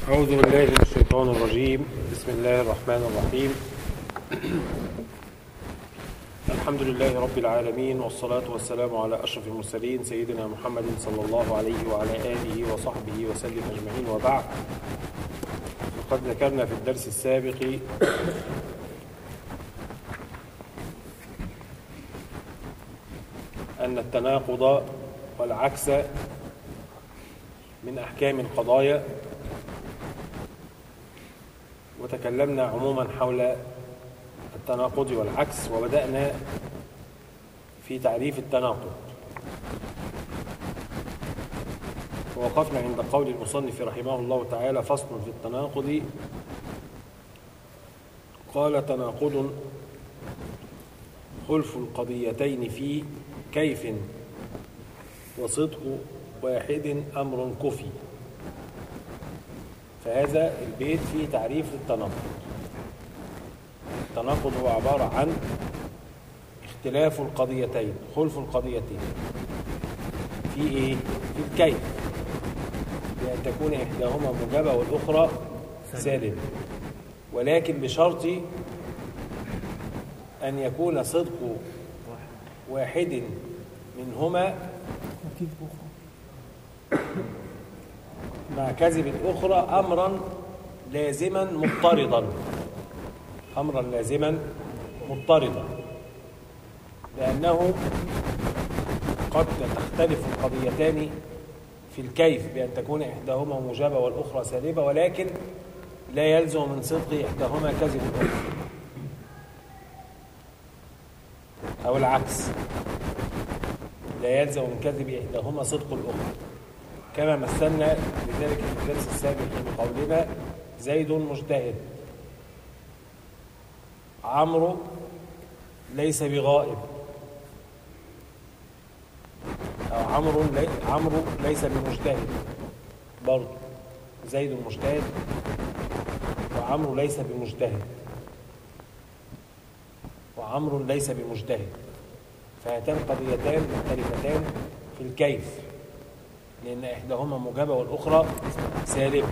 أعوذ بالله من الشيطان الرجيم بسم الله الرحمن الرحيم الحمد لله رب العالمين والصلاة والسلام على أشرف المرسلين سيدنا محمد صلى الله عليه وعلى آله وصحبه وسلم أجمعين وبعد فقد ذكرنا في الدرس السابق أن التناقض والعكس من أحكام القضايا وتكلمنا عموما حول التناقض والعكس وبدأنا في تعريف التناقض ووقفنا عند قول المصنف رحمه الله تعالى فصل في التناقض قال تناقض خلف القضيتين في كيف وصدق واحد أمر كفي فهذا البيت فيه تعريف للتناقض التناقض هو عبارة عن اختلاف القضيتين خلف القضيتين في ايه؟ في الكيف بأن تكون إحداهما موجبة والأخرى سالبة ولكن بشرط أن يكون صدق واحد منهما مع كذب الأخرى أمرا لازما مضطردا أمرا لازما مضطردا لأنه قد تختلف القضيتان في الكيف بأن تكون إحداهما موجبة والأخرى سالبة ولكن لا يلزم من صدق إحداهما كذب الأخرى أو العكس لا يلزم من كذب إحداهما صدق الأخرى كما مثلنا لذلك في الدرس السابق بقولنا زيد مجتهد عمرو ليس بغائب أو عمرو لي عمرو ليس بمجتهد برضه زيد مجتهد وعمرو ليس بمجتهد وعمرو ليس بمجتهد فهاتان قضيتان مختلفتان في الكيف لأن إحداهما موجبة والأخرى سالبة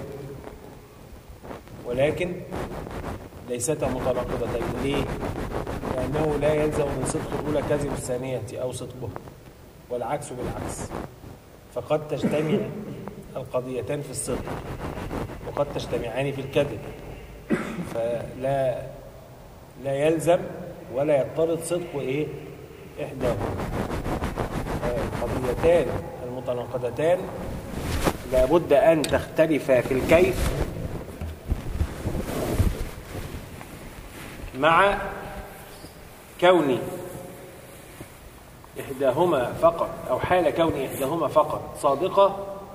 ولكن ليستا متناقضتين ليه؟ لأنه لا يلزم من صدق الأولى كذب الثانية أو صدقها والعكس بالعكس فقد تجتمع القضيتان في الصدق وقد تجتمعان في الكذب فلا لا يلزم ولا يضطرد صدق ايه احداهما القضيتان المتناقضتان لابد ان تختلفا في الكيف مع كون إحداهما فقط أو حال كون إحداهما فقط صادقة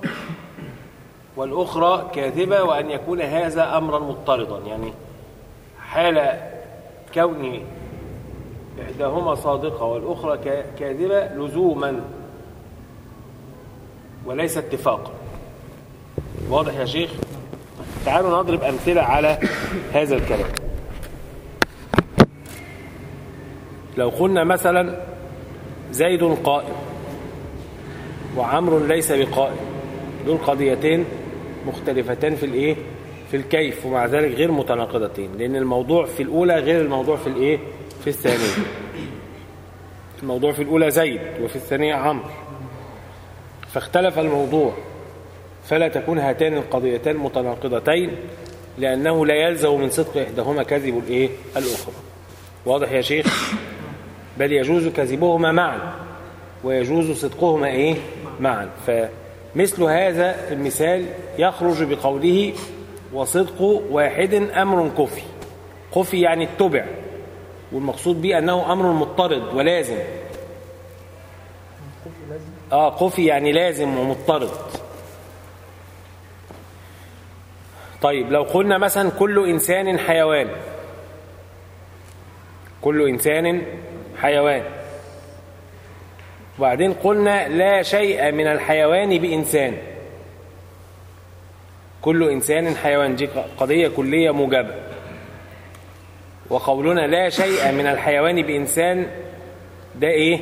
والأخرى كاذبة وأن يكون هذا أمرا مضطردا يعني حال كون إحداهما صادقة والأخرى كاذبة لزوما وليس اتفاقا واضح يا شيخ تعالوا نضرب أمثلة على هذا الكلام لو قلنا مثلا زيد قائم وعمر ليس بقائم دول قضيتين مختلفتان في الايه في الكيف ومع ذلك غير متناقضتين لان الموضوع في الاولى غير الموضوع في الايه في الثانيه الموضوع في الاولى زيد وفي الثانيه عمرو فاختلف الموضوع فلا تكون هاتان القضيتان متناقضتين لانه لا يلزم من صدق احداهما كذب الايه الاخرى واضح يا شيخ بل يجوز كذبهما معا ويجوز صدقهما ايه معا فمثل هذا المثال يخرج بقوله وصدق واحد امر كفي كفي يعني اتبع والمقصود به انه امر مضطرد ولازم اه كفي يعني لازم ومضطرد طيب لو قلنا مثلا كل انسان حيوان كل انسان حيوان وبعدين قلنا لا شيء من الحيوان بإنسان كل إنسان حيوان دي قضية كلية موجبة وقولنا لا شيء من الحيوان بإنسان ده إيه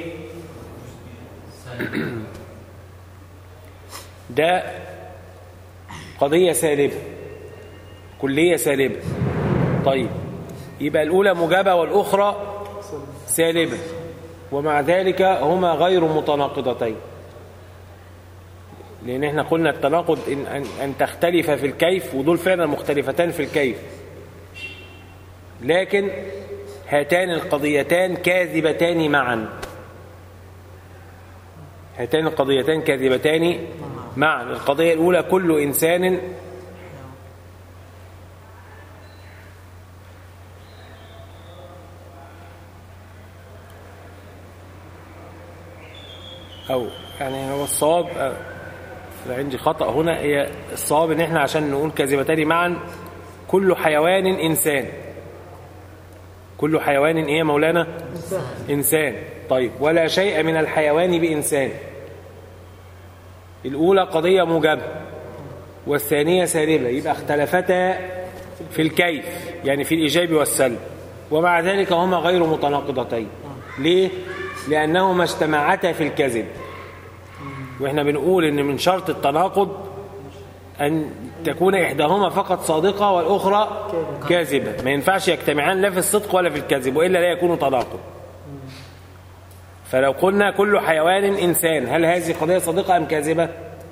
ده قضية سالبة كلية سالبة طيب يبقى الأولى موجبة والأخرى سالبة ومع ذلك هما غير متناقضتين لأن احنا قلنا التناقض إن, أن, أن تختلف في الكيف ودول فعلا مختلفتان في الكيف لكن هاتان القضيتان كاذبتان معا هاتان القضيتان كاذبتان معا القضية الأولى كل إنسان أو يعني هو الصواب آه، عندي خطأ هنا هي الصواب إن إحنا عشان نقول كاذبتان معا كل حيوان إنسان كل حيوان إيه يا مولانا إنسان طيب ولا شيء من الحيوان بإنسان الأولى قضية موجبة والثانية سالبة يبقى اختلفتا في الكيف يعني في الإيجاب والسلب ومع ذلك هما غير متناقضتين ليه؟ لأنهما اجتمعتا في الكذب وإحنا بنقول إن من شرط التناقض أن تكون إحداهما فقط صادقة والأخرى كاذبة ما ينفعش يجتمعان لا في الصدق ولا في الكذب وإلا لا يكون تناقض فلو قلنا كل حيوان إنسان هل هذه قضية صادقة أم كاذبة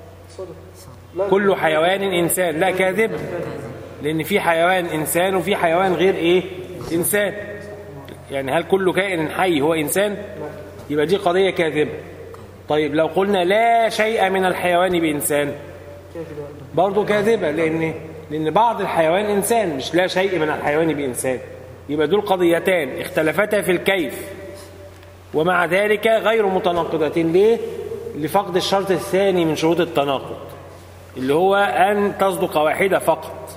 كل حيوان إنسان لا كاذب لأن في حيوان إنسان وفي حيوان غير إيه إنسان يعني هل كل كائن حي هو إنسان يبقى دي قضية كاذبة طيب لو قلنا لا شيء من الحيوان بإنسان برضه كاذبة لأن لأن بعض الحيوان إنسان مش لا شيء من الحيوان بإنسان يبقى دول قضيتان اختلفتا في الكيف ومع ذلك غير متناقضتين ليه؟ لفقد الشرط الثاني من شروط التناقض اللي هو أن تصدق واحدة فقط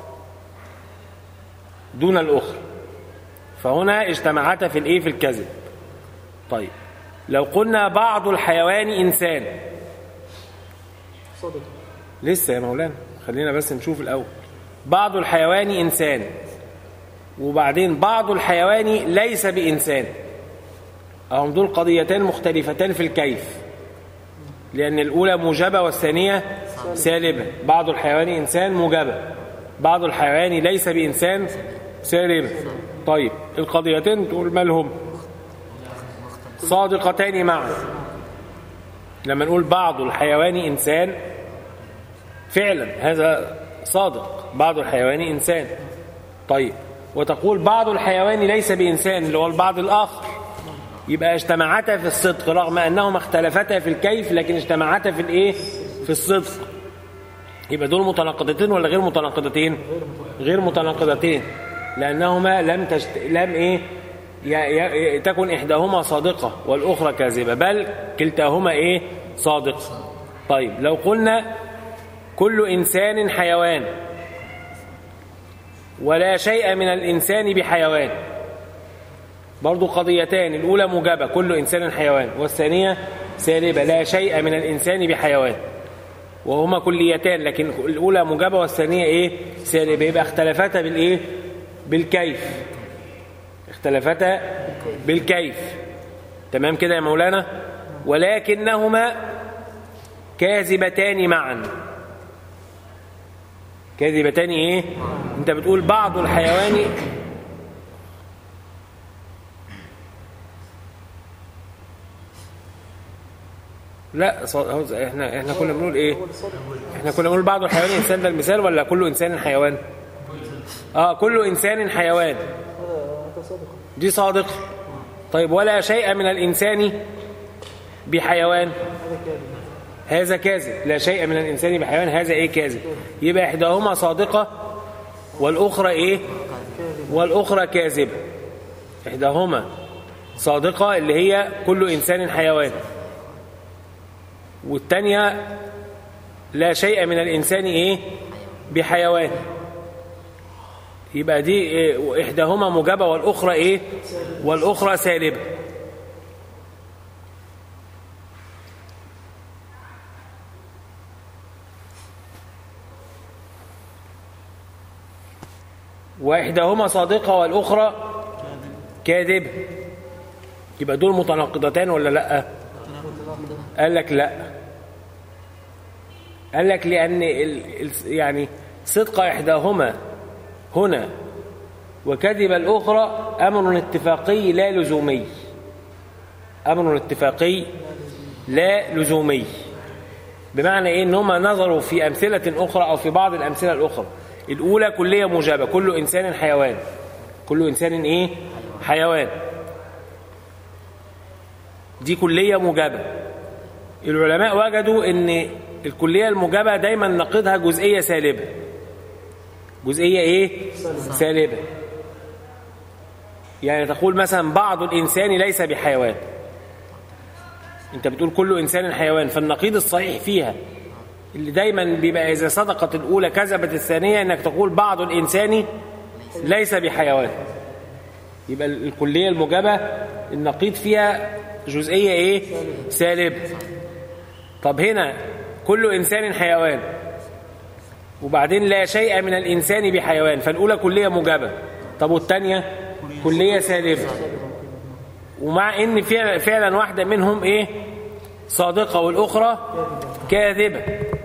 دون الأخرى فهنا اجتمعتا في الإيه في الكذب طيب لو قلنا بعض الحيوان إنسان صادق لسه يا مولانا خلينا بس نشوف الأول بعض الحيوان إنسان وبعدين بعض الحيوان ليس بإنسان أهم دول قضيتان مختلفتان في الكيف لأن الأولى موجبة والثانية سالبة بعض الحيوان إنسان موجبة بعض الحيوان ليس بإنسان سالبة طيب القضيتين تقول مالهم صادقتان معا لما نقول بعض الحيوان إنسان فعلا هذا صادق بعض الحيوان إنسان طيب وتقول بعض الحيوان ليس بإنسان اللي هو البعض الآخر يبقى اجتمعتا في الصدق رغم أنهما اختلفتا في الكيف لكن اجتمعتا في الإيه في الصدق يبقى دول متناقضتين ولا غير متناقضتين غير متناقضتين لأنهما لم تشت... لم إيه ي... ي... تكن إحداهما صادقة والأخرى كاذبة بل كلتاهما إيه صادق طيب لو قلنا كل إنسان حيوان ولا شيء من الإنسان بحيوان برضو قضيتان الأولى موجبة كل إنسان حيوان والثانية سالبة لا شيء من الإنسان بحيوان وهما كليتان لكن الأولى موجبة والثانية إيه سالبة يبقى اختلفتا بالإيه بالكيف اختلفتا بالكيف تمام كده يا مولانا ولكنهما كاذبتان معا كاذبتان ايه انت بتقول بعض الحيوان لا ص- هو- احنا احنا كنا بنقول ايه احنا كنا بنقول بعض الحيوان انسان ده المثال ولا كل انسان حيوان اه كل انسان حيوان هذا هذا صادق دي صادق طيب ولا شيء من الانسان بحيوان هذا كاذب هذا كاذب لا شيء من الإنسان بحيوان هذا إيه كاذب يبقى إحداهما صادقة والأخرى إيه والأخرى كاذبة إحداهما صادقة اللي هي كل إنسان حيوان والتانية لا شيء من الإنسان إيه بحيوان يبقى دي إيه إحداهما موجبة والأخرى إيه والأخرى سالبة وإحداهما صادقة والأخرى كاذبة يبقى دول متناقضتان ولا لأ قال لك لأ قال لك لأن ال... ال... يعني صدق إحداهما هنا وكذب الأخرى أمر اتفاقي لا لزومي أمر اتفاقي لا لزومي بمعنى إيه إن هم نظروا في أمثلة أخرى أو في بعض الأمثلة الأخرى الأولى كلية موجبة كل إنسان حيوان كل إنسان إيه حيوان دي كلية موجبة العلماء وجدوا ان الكلية الموجبة دايما نقدها جزئية سالبة جزئية ايه سالبة يعني تقول مثلا بعض الإنسان ليس بحيوان انت بتقول كل إنسان حيوان فالنقيض الصحيح فيها اللي دايما بيبقى إذا صدقت الأولى كذبت الثانية انك تقول بعض الإنسان ليس بحيوان يبقى الكلية الموجبة النقيض فيها جزئية ايه سالبة طب هنا كل إنسان حيوان وبعدين لا شيء من الإنسان بحيوان فالأولى كلية موجبة طب والثانية كلية سالبة ومع ان فعلا, فعلا واحدة منهم ايه صادقة والأخرى كاذبة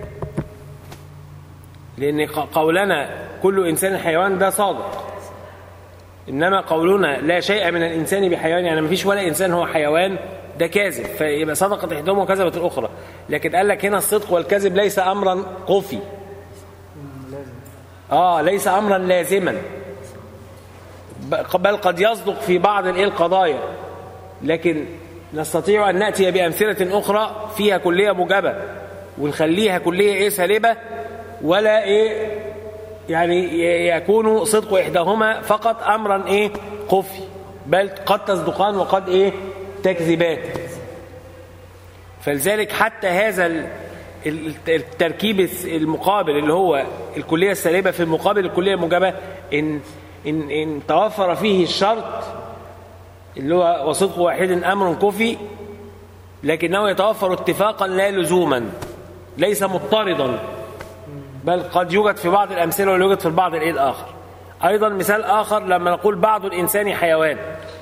لأن قولنا كل إنسان حيوان ده صادق إنما قولنا لا شيء من الإنسان بحيوان يعني ما فيش ولا إنسان هو حيوان ده كاذب فيبقى صدقت إحداهما وكذبت الأخرى لكن قال لك هنا الصدق والكذب ليس أمرا قفي آه ليس أمرا لازما بل قد يصدق في بعض الإيه القضايا لكن نستطيع أن نأتي بأمثلة أخرى فيها كلية موجبة ونخليها كلية إيه سالبة ولا إيه يعني يكون صدق إحداهما فقط أمرا إيه خفي بل قد تصدقان وقد إيه تكذبان فلذلك حتى هذا التركيب المقابل اللي هو الكلية السالبة في المقابل الكلية الموجبة إن, إن, إن توفر فيه الشرط اللي هو وصدق واحد أمر كفي لكنه يتوفر اتفاقا لا لزوما ليس مضطردا بل قد يوجد في بعض الأمثلة ولا يوجد في البعض الإيه الآخر أيضا مثال آخر لما نقول بعض الإنسان حيوان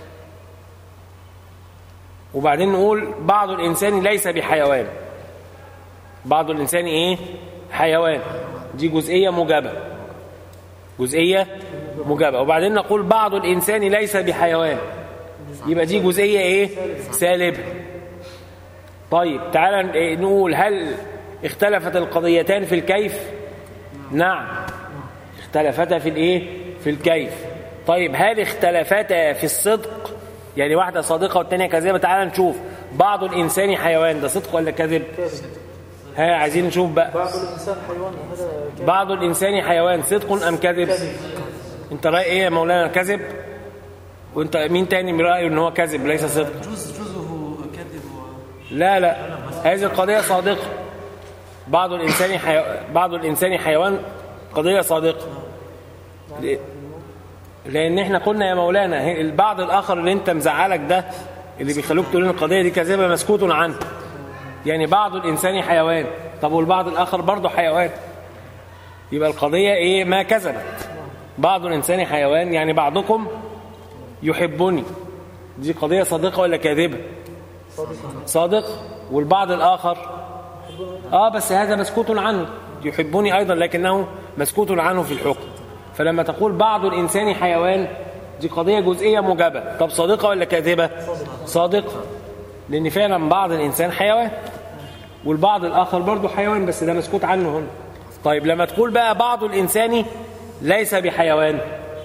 وبعدين نقول بعض الإنسان ليس بحيوان بعض الإنسان إيه حيوان دي جزئية موجبة جزئية موجبة وبعدين نقول بعض الإنسان ليس بحيوان يبقى دي جزئية إيه سالبة طيب تعالى نقول هل اختلفت القضيتان في الكيف نعم اختلفتا في الايه في الكيف طيب هل اختلفتا في الصدق يعني واحدة صادقة والتانية كاذبة تعال نشوف بعض الإنسان حيوان ده صدق ولا كذب ها عايزين نشوف بقى بعض الإنسان حيوان هذا كذب. بعض الإنسان حيوان صدق أم كذب انت رأي ايه يا مولانا كذب وانت مين تاني من رأيه ان هو كذب ليس صدق جزء جزءه كذب و... لا لا هذه القضية صادقة بعض الإنسان حيو... بعض الإنسان حيوان قضية صادقة ل- لأن احنا قلنا يا مولانا هي- البعض الآخر اللي انت مزعلك ده اللي بيخلوك تقول ان القضية دي كاذبة مسكوت عنه يعني بعض الإنسان حيوان طب والبعض الآخر برضه حيوان يبقى القضية ايه ما كذبت بعض الإنسان حيوان يعني بعضكم يحبني دي قضية صادقة ولا كاذبة صادق والبعض الآخر آه بس هذا مسكوت عنه يحبني أيضا لكنه مسكوت عنه في الحكم فلما تقول بعض الإنسان حيوان دي قضية جزئية موجبة طب صادقة ولا كاذبة صادقة لأن فعلا بعض الإنسان حيوان والبعض الآخر برضه حيوان بس ده مسكوت عنه هنا طيب لما تقول بقى بعض الإنسان ليس بحيوان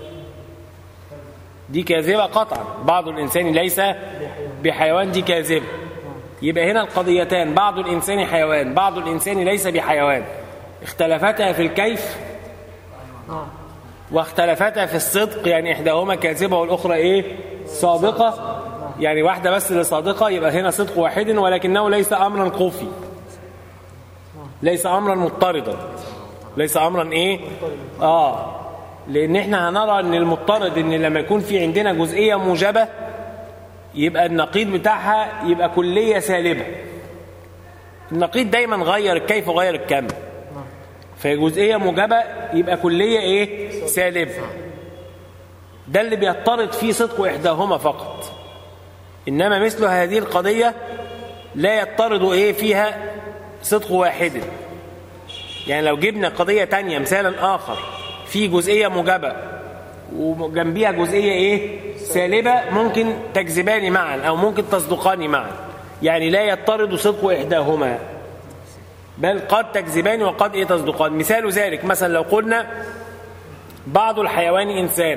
دي كاذبة قطعا بعض الإنسان ليس بحيوان دي كاذبة يبقى هنا القضيتان بعض الإنسان حيوان بعض الإنسان ليس بحيوان اختلفتا في الكيف واختلفتا في الصدق يعني إحداهما كاذبة والأخرى إيه صادقة يعني واحدة بس اللي صادقة يبقى هنا صدق واحد ولكنه ليس أمرا قوفي ليس أمرا مضطردا ليس أمرا إيه آه لأن إحنا هنرى أن المضطرد أن لما يكون في عندنا جزئية موجبة يبقى النقيض بتاعها يبقى كلية سالبة النقيض دايما غير الكيف وغير الكم فهي جزئية موجبة يبقى كلية ايه سالبة ده اللي بيضطرد فيه صدق إحداهما فقط إنما مثل هذه القضية لا يضطرد ايه فيها صدق واحد يعني لو جبنا قضية تانية مثالا آخر في جزئية موجبة وجنبيها جزئية إيه سالبة ممكن تكذبان معا أو ممكن تصدقان معا يعني لا يضطرد صدق إحداهما بل قد تكذبان وقد إيه تصدقان مثال ذلك مثلا لو قلنا بعض الحيوان إنسان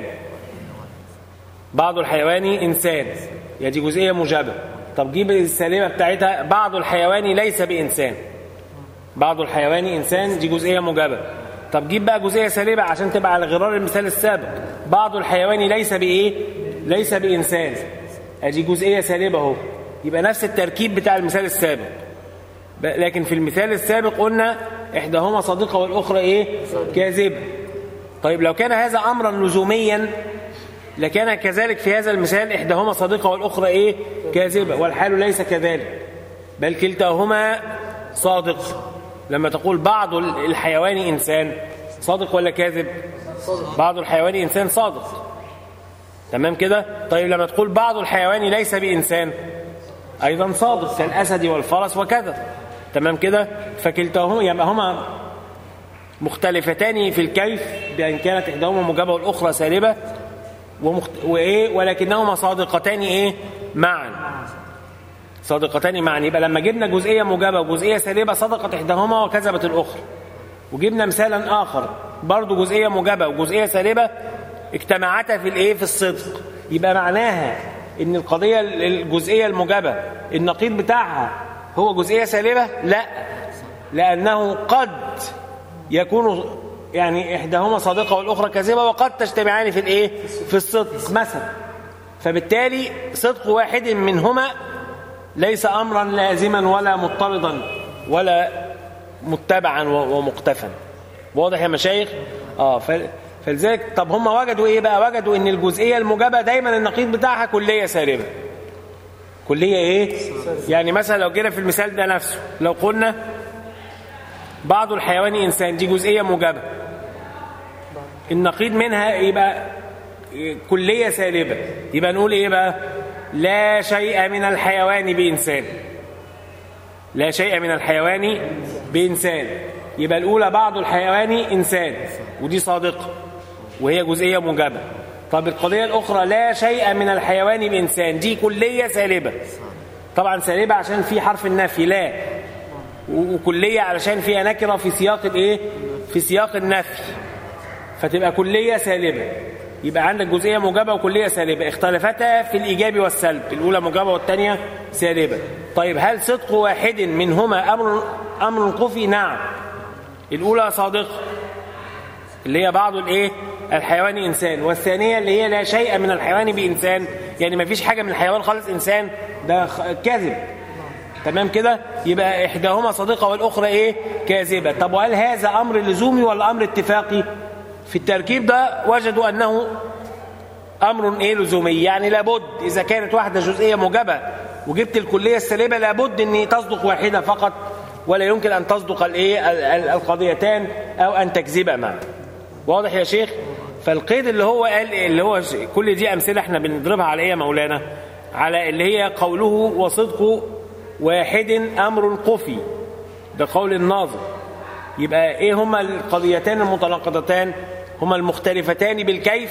بعض الحيوان إنسان يعني دي جزئية موجبة طب جيب السالبة بتاعتها بعض الحيوان ليس بإنسان بعض الحيوان إنسان دي جزئية موجبة طب جيب بقى جزئية سالبة عشان تبقى على غرار المثال السابق بعض الحيوان ليس بإيه ليس بإنسان أدي جزئية سالبة اهو يبقى نفس التركيب بتاع المثال السابق ب- لكن في المثال السابق قلنا إحداهما صادقة والأخرى إيه كاذبة طيب لو كان هذا أمرا لزوميا لكان كذلك في هذا المثال إحداهما صادقة والأخرى إيه كاذبة والحال ليس كذلك بل كلتاهما صادق لما تقول بعض الحيوان إنسان صادق ولا كاذب بعض الحيوان إنسان صادق تمام كده طيب لما تقول بعض الحيوان ليس بإنسان أيضا صادق كالأسد والفرس وكذا تمام كده فكلتاهما يبقى هما مختلفتان في الكيف بأن كانت إحداهما موجبة والأخرى سالبة ومخت... وإيه ولكنهما صادقتان إيه معا صادقتان معا يبقى لما جبنا جزئية موجبة وجزئية سالبة صدقت إحداهما وكذبت الأخرى وجبنا مثالا آخر برضو جزئية موجبة وجزئية سالبة اجتمعتا في الإيه في الصدق يبقى معناها إن القضية الجزئية الموجبة النقيض بتاعها هو جزئية سالبة لا لأنه قد يكون يعني إحداهما صادقة والأخرى كاذبة وقد تجتمعان في الإيه في الصدق مثلا فبالتالي صدق واحد منهما ليس أمرا لازما ولا مضطردا ولا متبعا و- ومقتفا واضح يا مشايخ اه ف- فلذلك طب هم وجدوا ايه بقى وجدوا ان الجزئيه الموجبه دايما النقيض بتاعها كليه سالبه كليه ايه يعني مثلا لو جينا في المثال ده نفسه لو قلنا بعض الحيوان انسان دي جزئيه موجبه النقيض منها يبقى كليه سالبه يبقى نقول ايه بقى لا شيء من الحيوان بانسان لا شيء من الحيوان بإنسان يبقى الأولى بعض الحيوان إنسان ودي صادقة وهي جزئية موجبة طب القضية الأخرى لا شيء من الحيوان بإنسان دي كلية سالبة طبعا سالبة عشان في حرف النفي لا و- وكلية علشان فيها نكرة في سياق الإيه؟ في سياق النفي فتبقى كلية سالبة يبقى عندك جزئية موجبة وكلية سالبة اختلفتا في الإيجاب والسلب الأولى موجبة والثانية سالبة طيب هل صدق واحد منهما أمر أمر قفي نعم الأولى صادقة اللي هي بعض الإيه الحيوان إنسان والثانية اللي هي لا شيء من الحيوان بإنسان يعني ما فيش حاجة من الحيوان خالص إنسان ده خ- كذب تمام كده يبقى إحداهما صادقة والأخرى إيه كاذبة طب وهل هذا أمر لزومي ولا أمر اتفاقي في التركيب ده وجدوا أنه أمر إيه لزومي يعني لابد إذا كانت واحدة جزئية موجبة وجبت الكلية السالبة لابد أن تصدق واحدة فقط ولا يمكن أن تصدق الإيه ال- ال- القضيتان أو أن تكذب معا واضح يا شيخ فالقيد اللي هو قال اللي هو ش- كل دي أمثلة احنا بنضربها على إيه يا مولانا على اللي هي قوله وصدق واحد أمر قفي ده قول الناظر يبقى ايه هما القضيتان المتناقضتان هما المختلفتان بالكيف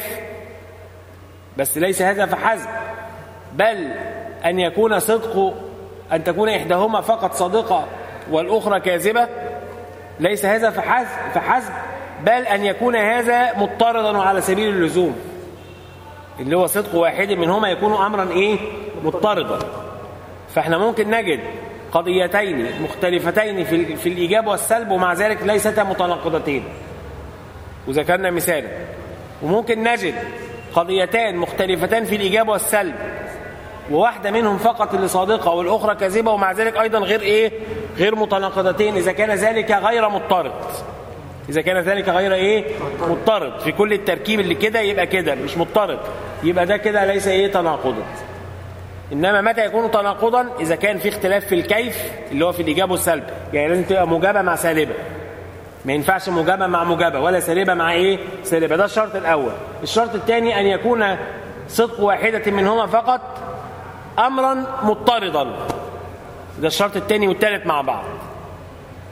بس ليس هذا فحسب بل ان يكون صدق ان تكون احداهما فقط صادقه والاخرى كاذبه ليس هذا فحسب فحسب بل ان يكون هذا مضطردا على سبيل اللزوم اللي هو صدق واحد منهما يكون امرا ايه مضطردا فاحنا ممكن نجد قضيتين مختلفتين في في الايجاب والسلب ومع ذلك ليستا متناقضتين وذكرنا مثالا وممكن نجد قضيتان مختلفتان في الايجاب والسلب وواحده منهم فقط اللي صادقه والاخرى كاذبه ومع ذلك ايضا غير ايه غير متناقضتين اذا كان ذلك غير مضطرد اذا كان ذلك غير ايه مضطرد في كل التركيب اللي كده يبقى كده مش مضطرد يبقى ده كده ليس ايه تناقضا انما متى يكون تناقضا اذا كان في اختلاف في الكيف اللي هو في الايجاب والسلب يعني لازم تبقى موجبه مع سالبه ما ينفعش موجبه مع موجبه ولا سالبه مع ايه سالبه ده الشرط الاول الشرط الثاني ان يكون صدق واحده منهما فقط امرا مضطردا ده الشرط الثاني والثالث مع بعض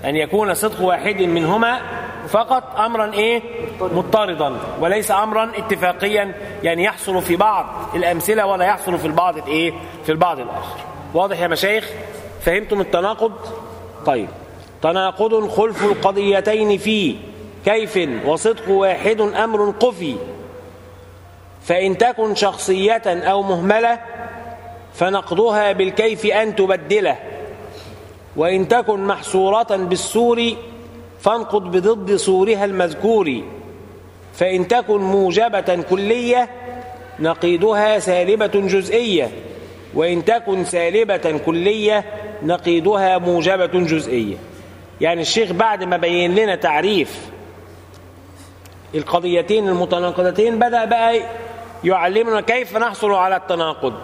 أن يكون صدق واحد منهما فقط أمرا إيه مضطردا وليس أمرا اتفاقيا يعني يحصل في بعض الأمثلة ولا يحصل في البعض الإيه في البعض الآخر واضح يا مشايخ فهمتم التناقض طيب تناقض خلف القضيتين فيه كيف وصدق واحد أمر قفي فإن تكن شخصية أو مهملة فنقضها بالكيف أن تبدله وإن تكن محصورة بالسور فانقض بضد صورها المذكور فإن تكن موجبة كلية نقيدها سالبة جزئية وإن تكن سالبة كلية نقيدها موجبة جزئية يعني الشيخ بعد ما بين لنا تعريف القضيتين المتناقضتين بدأ بقى يعلمنا كيف نحصل على التناقض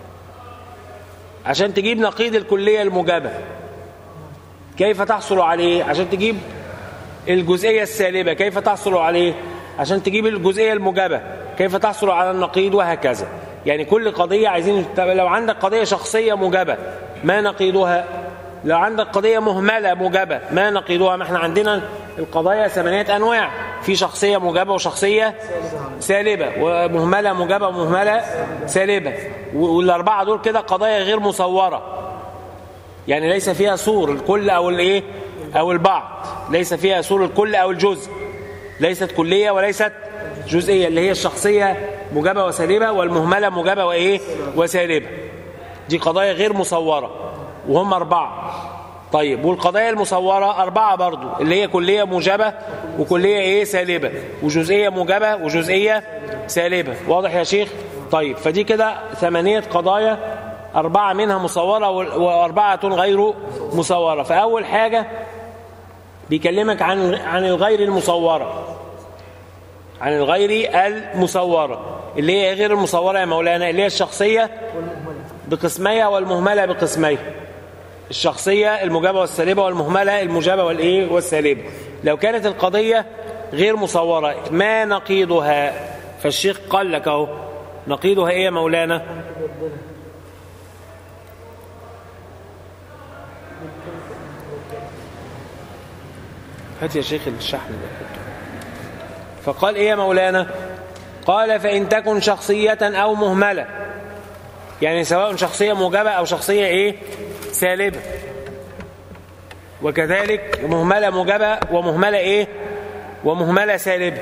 عشان تجيب نقيض الكلية الموجبة كيف تحصل عليه عشان تجيب الجزئية السالبة كيف تحصل عليه عشان تجيب الجزئية الموجبة كيف تحصل على النقيض وهكذا يعني كل قضية عايزين لو عندك قضية شخصية موجبة ما نقيضها لو عندك قضية مهملة موجبة ما نقيضها ما احنا عندنا القضايا ثمانية أنواع في شخصية موجبة وشخصية سالبة ومهملة موجبة ومهملة سالبة والأربعة دول كده قضايا غير مصورة يعني ليس فيها صور الكل أو الإيه أو البعض ليس فيها صور الكل أو الجزء ليست كلية وليست جزئية اللي هي الشخصية موجبة وسالبة والمهملة موجبة وإيه وسالبة دي قضايا غير مصورة وهم أربعة طيب والقضايا المصورة أربعة برضو اللي هي كلية موجبة وكلية إيه سالبة وجزئية موجبة وجزئية سالبة واضح يا شيخ طيب فدي كده ثمانية قضايا أربعة منها مصورة وأربعة غير مصورة فأول حاجة بيكلمك عن عن الغير المصورة عن الغير المصورة اللي هي غير المصورة يا مولانا اللي هي الشخصية بقسمية والمهملة بقسمية الشخصية المجابة والسالبة والمهملة المجابة والإيه والسالبة لو كانت القضية غير مصورة ما نقيضها فالشيخ قال لك اهو نقيضها ايه يا مولانا هات يا شيخ الشحن ده فقال ايه يا مولانا قال فإن تكن شخصية أو مهملة يعني سواء شخصية موجبة أو شخصية ايه سالبة وكذلك مهملة موجبة ومهملة ايه ومهملة سالبة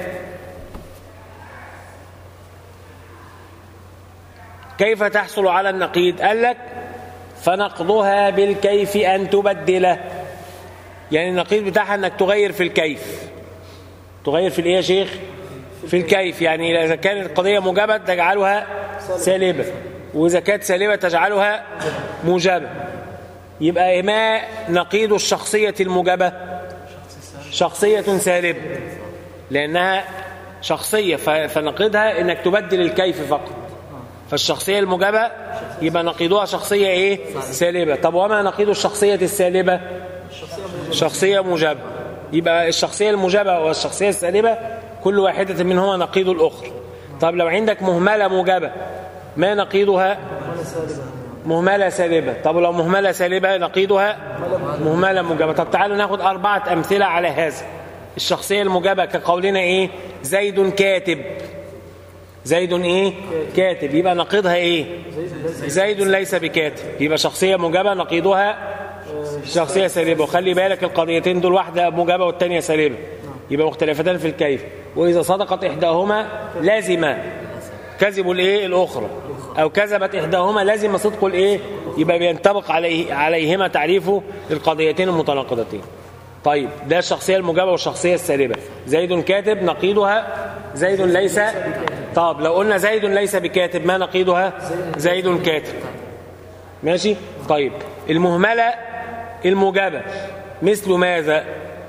كيف تحصل على النقيض قال لك فنقضها بالكيف أن تبدله يعني النقيض بتاعها أنك تغير في الكيف تغير في الايه يا شيخ في الكيف يعني إذا كانت القضية موجبة تجعلها سالبة وإذا كانت سالبة تجعلها موجبة يبقى ما نقيض الشخصية الموجبة شخصية سالبة لأنها شخصية فنقيضها إنك تبدل الكيف فقط فالشخصية الموجبة يبقى نقيضها شخصية إيه سالبة طب وما نقيض الشخصية السالبة شخصية موجبة يبقى الشخصية الموجبة والشخصية السالبة كل واحدة منهما نقيض الأخرى طب لو عندك مهملة موجبة ما نقيضها مهملة سالبة طب لو مهملة سالبة نقيضها مهملة موجبة طب تعالوا ناخد أربعة أمثلة على هذا الشخصية الموجبة كقولنا إيه زيد كاتب زيد إيه كاتب يبقى نقيضها إيه زيد ليس بكاتب يبقى شخصية موجبة نقيضها شخصية سالبة وخلي بالك القضيتين دول واحدة موجبة والتانية سالبة يبقى مختلفتان في الكيف وإذا صدقت إحداهما لازم كذب الإيه الأخرى أو كذبت إحداهما لازم صدق الإيه يبقى بينطبق عليه عليهما تعريف القضيتين المتناقضتين طيب ده الشخصية الموجبة والشخصية السالبة زيد كاتب نقيضها زيد ليس طب لو قلنا زيد ليس بكاتب ما نقيضها زيد كاتب ماشي طيب المهملة الموجبة مثل ماذا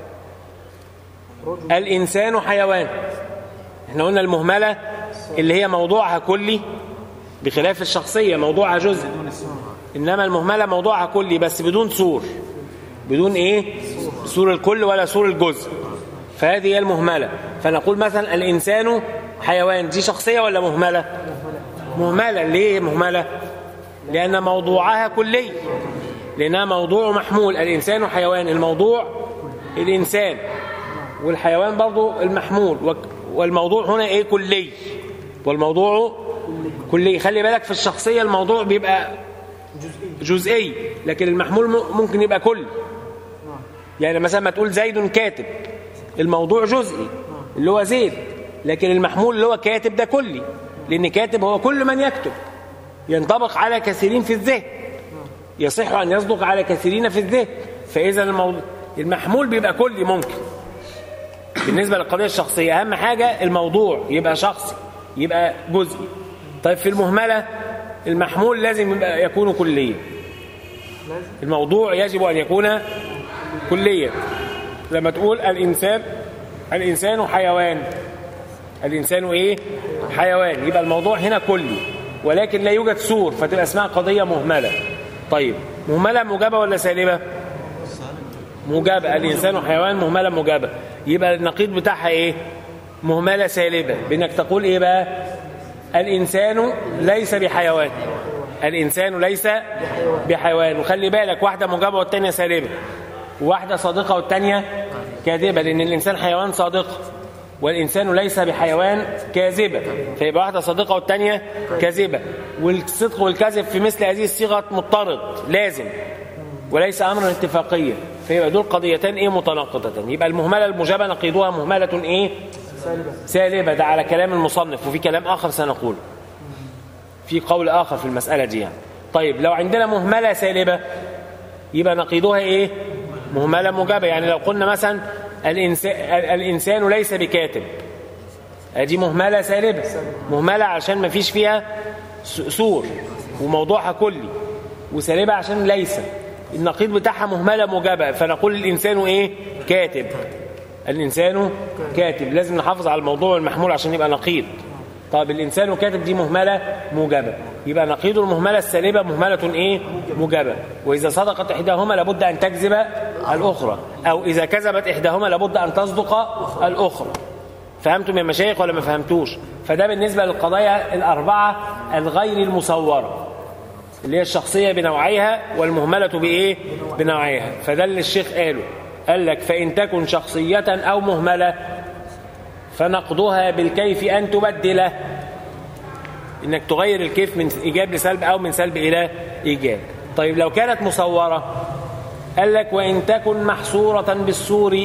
الإنسان حيوان احنا قلنا المهملة اللي هي موضوعها كلي بخلاف الشخصية موضوعها جزء إنما المهملة موضوعها كلي بس بدون سور بدون إيه سور الكل ولا سور الجزء فهذه هي المهملة فنقول مثلا الإنسان حيوان دي شخصية ولا مهملة مهملة ليه مهملة لأن موضوعها كلي لأنها موضوع محمول الإنسان حيوان الموضوع الإنسان والحيوان برضو المحمول وك- والموضوع هنا إيه كلي والموضوع كلي خلي بالك في الشخصية الموضوع بيبقى جزئي لكن المحمول م- ممكن يبقى كلي يعني مثلا ما تقول زيد كاتب الموضوع جزئي اللي هو زيد لكن المحمول اللي هو كاتب ده كلي لأن كاتب هو كل من يكتب ينطبق على كثيرين في الذهن يصح أن يصدق على كثيرين في الذهن فإذا الموضوع المحمول بيبقى كلي ممكن بالنسبة للقضية الشخصية أهم حاجة الموضوع يبقى شخصي يبقى جزئي طيب في المهملة المحمول لازم يبقى يكون كليا الموضوع يجب أن يكون كليا لما تقول الإنسان الإنسان حيوان الإنسان إيه؟ حيوان يبقى الموضوع هنا كلي ولكن لا يوجد سور فتبقى اسمها قضية مهملة طيب مهملة موجبة ولا سالبة؟ موجبة الإنسان حيوان مهملة موجبة يبقى النقيض بتاعها إيه؟ مهملة سالبة بأنك تقول إيه بقى؟ الإنسان ليس بحيوان الإنسان ليس بحيوان وخلي بالك واحدة موجبة والتانية سالبة وواحدة صادقة والتانية كاذبة لأن الإنسان حيوان صادق والإنسان ليس بحيوان كاذبة فيبقى واحدة صادقة والتانية كاذبة والصدق والكذب في مثل هذه الصيغة مضطرد لازم وليس أمرا اتفاقيا فيبقى دول قضيتان إيه متناقضتان يبقى المهملة الموجبة نقيضها مهملة إيه سالبة ده على كلام المصنف وفي كلام آخر سنقوله في قول آخر في المسألة دي يعني. طيب لو عندنا مهملة سالبة يبقى نقيضها إيه مهملة موجبة يعني لو قلنا مثلا الإنسان, الإنسان ليس بكاتب دي مهملة سالبة مهملة عشان ما فيش فيها س- سور وموضوعها كلي وسالبة عشان ليس النقيض بتاعها مهملة موجبة فنقول الإنسان إيه كاتب الإنسان كاتب لازم نحافظ على الموضوع المحمول عشان يبقى نقيض طب الإنسان كاتب دي مهملة موجبة يبقى نقيض المهملة السالبة مهملة إيه موجبة وإذا صدقت إحداهما لابد أن تكذب الأخرى أو إذا كذبت إحداهما لابد أن تصدق الأخرى فهمتم يا مشايخ ولا ما فهمتوش فده بالنسبة للقضايا الأربعة الغير المصورة اللي هي الشخصية بنوعيها والمهملة بإيه بنوعيها فده اللي الشيخ قاله قال لك فإن تكن شخصية أو مهملة فنقضها بالكيف أن تبدله إنك تغير الكيف من إيجاب لسلب أو من سلب إلى إيجاب طيب لو كانت مصورة قال لك وإن تكن محصورة بالسور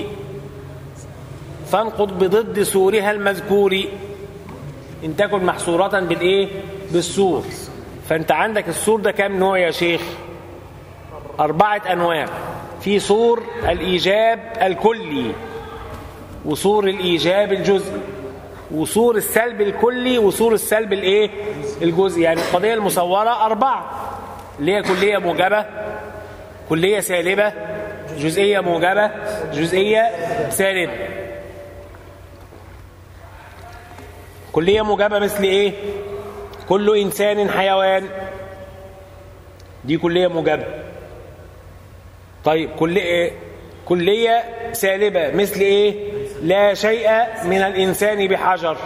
فانقض بضد سورها المذكور إن تكن محصورة بالإيه بالسور فأنت عندك السور ده كام نوع يا شيخ أربعة أنواع في سور الإيجاب الكلي وصور الإيجاب الجزئي وصور السلب الكلي وصور السلب الايه الجزئي يعني القضية المصورة أربعة اللي هي كلية موجبة كلية سالبة جزئية موجبة جزئية سالبة كلية موجبة مثل ايه كل إنسان حيوان دي كلية موجبة طيب كل إيه؟ كلية سالبة مثل ايه لا شيء من الإنسان بحجر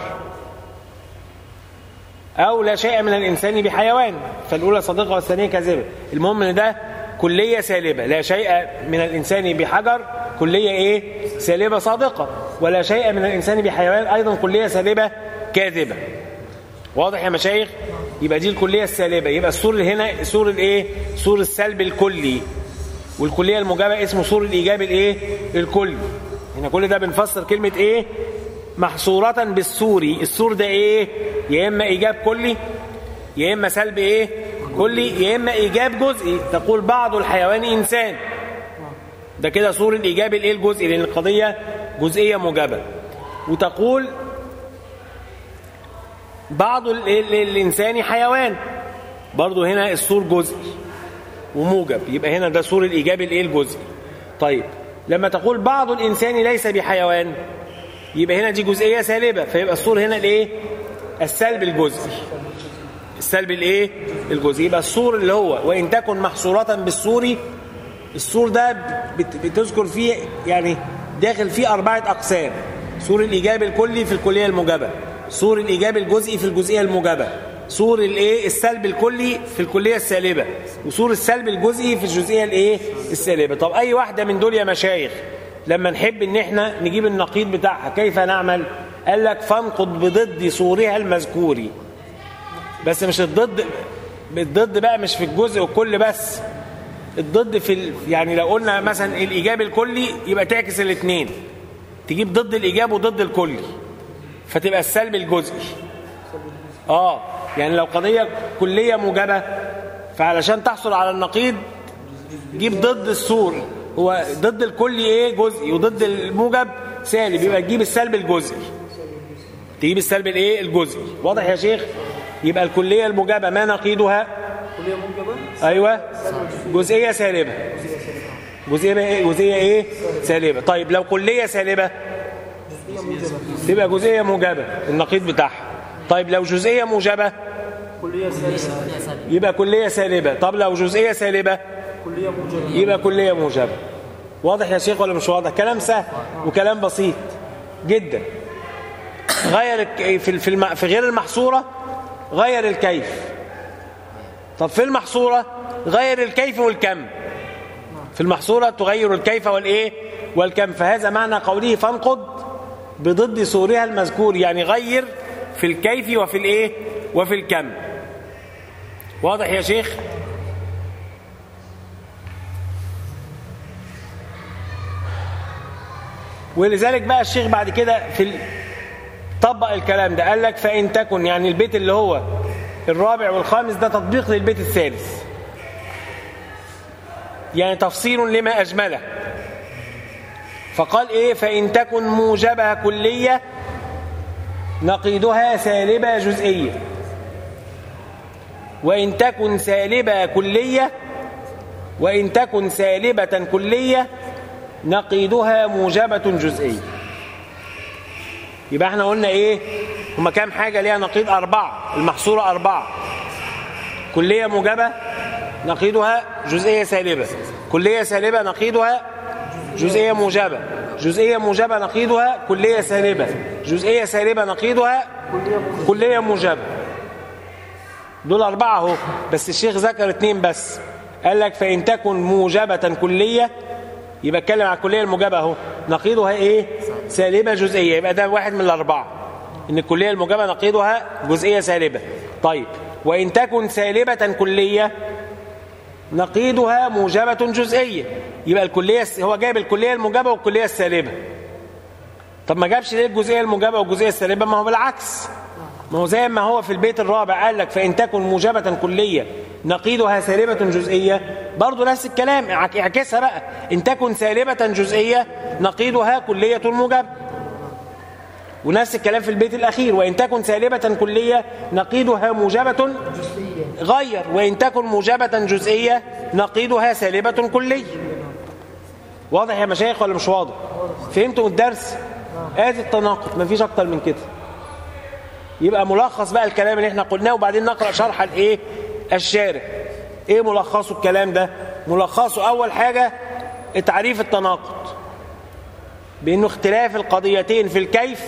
أو لا شيء من الإنسان بحيوان فالأولى صادقة والثانية كاذبة المهم ان ده كلية سالبة لا شيء من الإنسان بحجر كلية إيه سالبة صادقة ولا شيء من الإنسان بحيوان أيضا كلية سالبة كاذبة واضح يا مشايخ يبقى دي الكلية السالبة يبقى السور اللي هنا سور الايه سور السلب الكلي والكلية الموجبة اسمه سور الإيجاب الايه الكلي هنا كل ده بنفسر كلمة ايه محصورة بالسوري السور ده ايه يا اما ايجاب كلي يا اما سلب ايه كلي يا اما ايجاب جزئي تقول بعض الحيوان انسان ده كده سور الايجاب الايه الجزئي لان القضيه جزئيه موجبه وتقول بعض ال- ال- الانسان حيوان برضه هنا السور جزئي وموجب يبقى هنا ده سور الايجاب الايه الجزئي طيب لما تقول بعض الانسان ليس بحيوان يبقى هنا دي جزئيه سالبه فيبقى السور هنا الايه السلب الجزئي السلب الايه الجزئي يبقى السور اللي هو وان تكن محصوره بالسور السور ده بت- بتذكر فيه يعني داخل فيه اربعه اقسام سور الايجاب الكلي في الكليه الموجبه سور الايجاب الجزئي في الجزئيه الموجبه سور الايه السلب الكلي في الكليه السالبه وسور السلب الجزئي في الجزئيه الايه السالبه طب اي واحده من دول يا مشايخ لما نحب ان احنا نجيب النقيض بتاعها كيف نعمل قال لك فانقض بضد صورها المذكور بس مش الضد الضد بقى مش في الجزء والكل بس الضد في ال... يعني لو قلنا مثلا الايجاب الكلي يبقى تعكس الاثنين تجيب ضد الايجاب وضد الكلي فتبقى السلب الجزئي اه يعني لو قضيه كليه موجبه فعلشان تحصل على النقيض جيب ضد السور هو ضد الكلي ايه جزئي وضد الموجب سالب يبقى تجيب السلب الجزئي تجيب السلب الايه الجزئي واضح يا شيخ يبقى الكليه الموجبه ما نقيضها كلية موجبة ايوه جزئيه سالبه جزئيه ايه جزئيه ايه سالبه طيب لو كليه سالبه جزئية موجبة تبقى جزئيه موجبه النقيض بتاعها طيب لو جزئيه موجبه كلية سالبة يبقى كليه سالبه طب لو جزئيه سالبه كلية موجبة يبقى كليه موجبه واضح يا شيخ ولا مش واضح كلام سهل وكلام بسيط جدا غير الك- في في الم- في غير المحصوره غير الكيف طب في المحصوره غير الكيف والكم في المحصوره تغير الكيف والايه والكم فهذا معنى قوله فانقض بضد صورها المذكور يعني غير في الكيف وفي الايه وفي الكم واضح يا شيخ ولذلك بقى الشيخ بعد كده في ال... طبق الكلام ده قال لك فإن تكن يعني البيت اللي هو الرابع والخامس ده تطبيق للبيت الثالث يعني تفصيل لما أجمله فقال إيه فإن تكن موجبة كلية نقيضها سالبة جزئية وإن تكن سالبة كلية وإن تكن سالبة كلية نقيضها موجبة جزئية يبقى احنا قلنا ايه هما كام حاجة ليها نقيض أربعة المحصورة أربعة كلية موجبة نقيضها جزئية سالبة كلية سالبة نقيضها جزئية موجبة جزئية موجبة نقيضها كلية سالبة جزئية سالبة نقيضها كلية موجبة دول أربعة اهو بس الشيخ ذكر اتنين بس قال لك فإن تكن موجبة كلية يبقى اتكلم على الكليه الموجبه اهو نقيضها ايه سالبه جزئيه يبقى ده واحد من الاربعه ان الكليه الموجبه نقيضها جزئيه سالبه طيب وان تكن سالبه كليه نقيضها موجبه جزئيه يبقى الكليه هو جايب الكليه الموجبه والكليه السالبه طب ما جابش ليه الجزئيه الموجبه والجزئيه السالبه ما هو بالعكس ما هو زي ما هو في البيت الرابع قال لك فإن تكن موجبة كلية نقيضها سالبة جزئية برضه نفس الكلام اعك- اعكسها بقى إن تكن سالبة جزئية نقيضها كلية موجبة ونفس الكلام في البيت الأخير وإن تكن سالبة كلية نقيضها موجبة غير وإن تكن موجبة جزئية نقيضها سالبة كلية واضح يا مشايخ ولا مش واضح فهمتوا الدرس ادي التناقض مفيش اكتر من كده يبقى ملخص بقى الكلام اللي احنا قلناه وبعدين نقرا شرح الايه الشارح ايه ملخصه الكلام ده ملخصه اول حاجه تعريف التناقض بانه اختلاف القضيتين في الكيف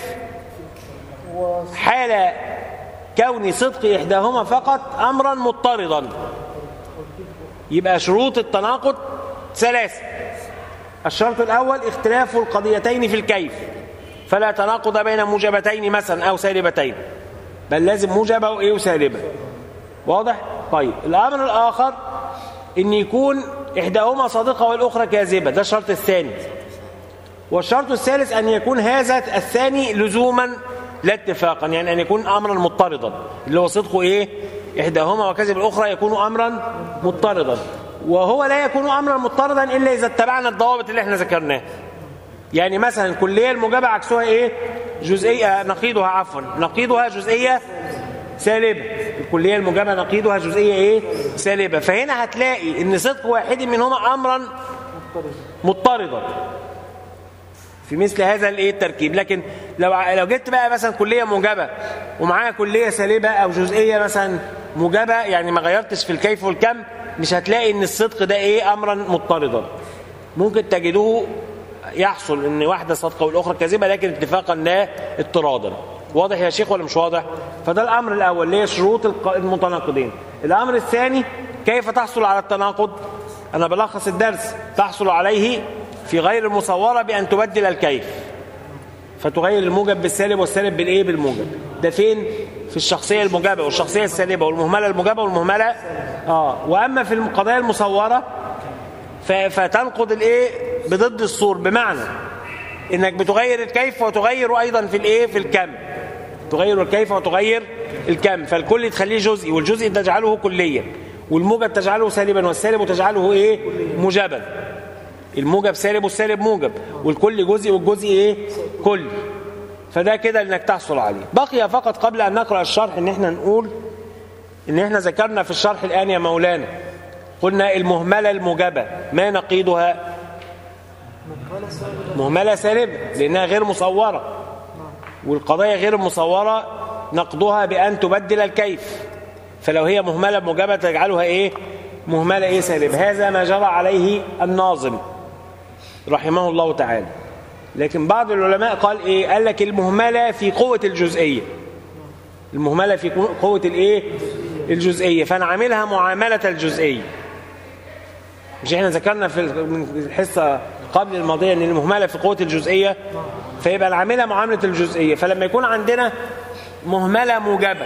حال كون صدق احداهما فقط امرا مضطردا يبقى شروط التناقض ثلاثه الشرط الاول اختلاف القضيتين في الكيف فلا تناقض بين موجبتين مثلا او سالبتين بل لازم موجبه وايه وسالبه واضح طيب الامر الاخر ان يكون احداهما صادقه والاخرى كاذبه ده الشرط الثاني والشرط الثالث ان يكون هذا الثاني لزوما لا اتفاقا يعني ان يكون امرا مضطردا اللي هو صدقه ايه احداهما وكذب الاخرى يكون امرا مضطردا وهو لا يكون امرا مضطردا الا اذا اتبعنا الضوابط اللي احنا ذكرناها يعني مثلا الكليه الموجبه عكسها ايه جزئيه نقيضها عفوا نقيضها جزئيه سالبه الكليه الموجبه نقيضها جزئيه ايه سالبه فهنا هتلاقي ان صدق واحد منهما امرا مضطردا في مثل هذا الايه التركيب لكن لو ع- لو جبت بقى مثلا كليه موجبه ومعاها كليه سالبه او جزئيه مثلا موجبه يعني ما غيرتش في الكيف والكم مش هتلاقي ان الصدق ده ايه امرا مضطردا ممكن تجدوه يحصل ان واحده صادقه والاخرى كاذبه لكن اتفاقا لا اضطرادا واضح يا شيخ ولا مش واضح فده الامر الاول اللي هي شروط الق- المتناقضين الامر الثاني كيف تحصل على التناقض انا بلخص الدرس تحصل عليه في في غير المصورة بأن تبدل الكيف فتغير الموجب بالسالب والسالب بالايه بالموجب ده فين في الشخصيه الموجبه والشخصيه السالبه والمهمله الموجبه والمهمله اه واما في القضايا المصوره ف- فتنقض الايه بضد الصور بمعنى انك بتغير الكيف وتغير ايضا في الايه في الكم تغير الكيف وتغير الكم فالكل تخليه جزئي والجزء تجعله كليا والموجب تجعله سالبا والسالب تجعله ايه موجبا الموجب سالب والسالب موجب والكل جزء والجزء ايه كل فده كده انك تحصل عليه بقي فقط قبل ان نقرا الشرح ان احنا نقول ان احنا ذكرنا في الشرح الان يا مولانا قلنا المهمله الموجبه ما نقيضها مهملة سالبة مهمله سالبه لانها غير مصوره والقضايا غير المصوره نقضها بان تبدل الكيف فلو هي مهمله موجبه تجعلها ايه مهمله ايه سالبه هذا ما جرى عليه الناظم رحمه الله تعالى لكن بعض العلماء قال ايه قال لك المهمله في قوه الجزئيه المهمله في قوه الايه الجزئيه فانا عاملها معامله الجزئيه مش احنا ذكرنا في من الحصه قبل الماضيه ان المهمله في قوه الجزئيه فيبقى العامله معامله الجزئيه فلما يكون عندنا مهمله موجبه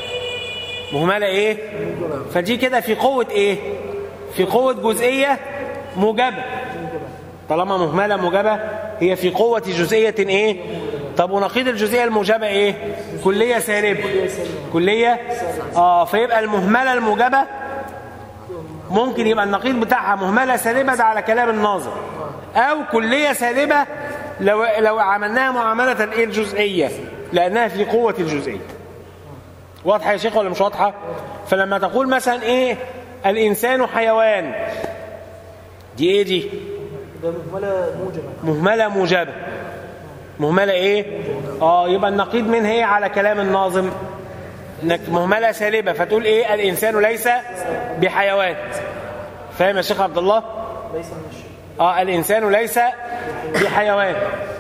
مهمله ايه فدي كده في قوه ايه في قوه جزئيه موجبه طالما مهمله موجبه هي في قوه جزئيه ايه طب ونقيض الجزئيه الموجبه ايه كليه سالبه كليه اه فيبقى المهمله الموجبه ممكن يبقى النقيض بتاعها مهمله سالبه ده على كلام الناظر او كليه سالبه لو لو عملناها معامله الايه الجزئيه لانها في قوه الجزئيه واضحه يا شيخ ولا مش واضحه فلما تقول مثلا ايه الانسان حيوان دي ايه دي ده مهملة موجبة مهمله موجبه مهمله ايه اه يبقى النقيض منها ايه على كلام الناظم انك مهمله سالبه فتقول ايه الانسان ليس بحيوان فاهم يا شيخ عبد الله ليس من الشيء اه الانسان ليس بحيوان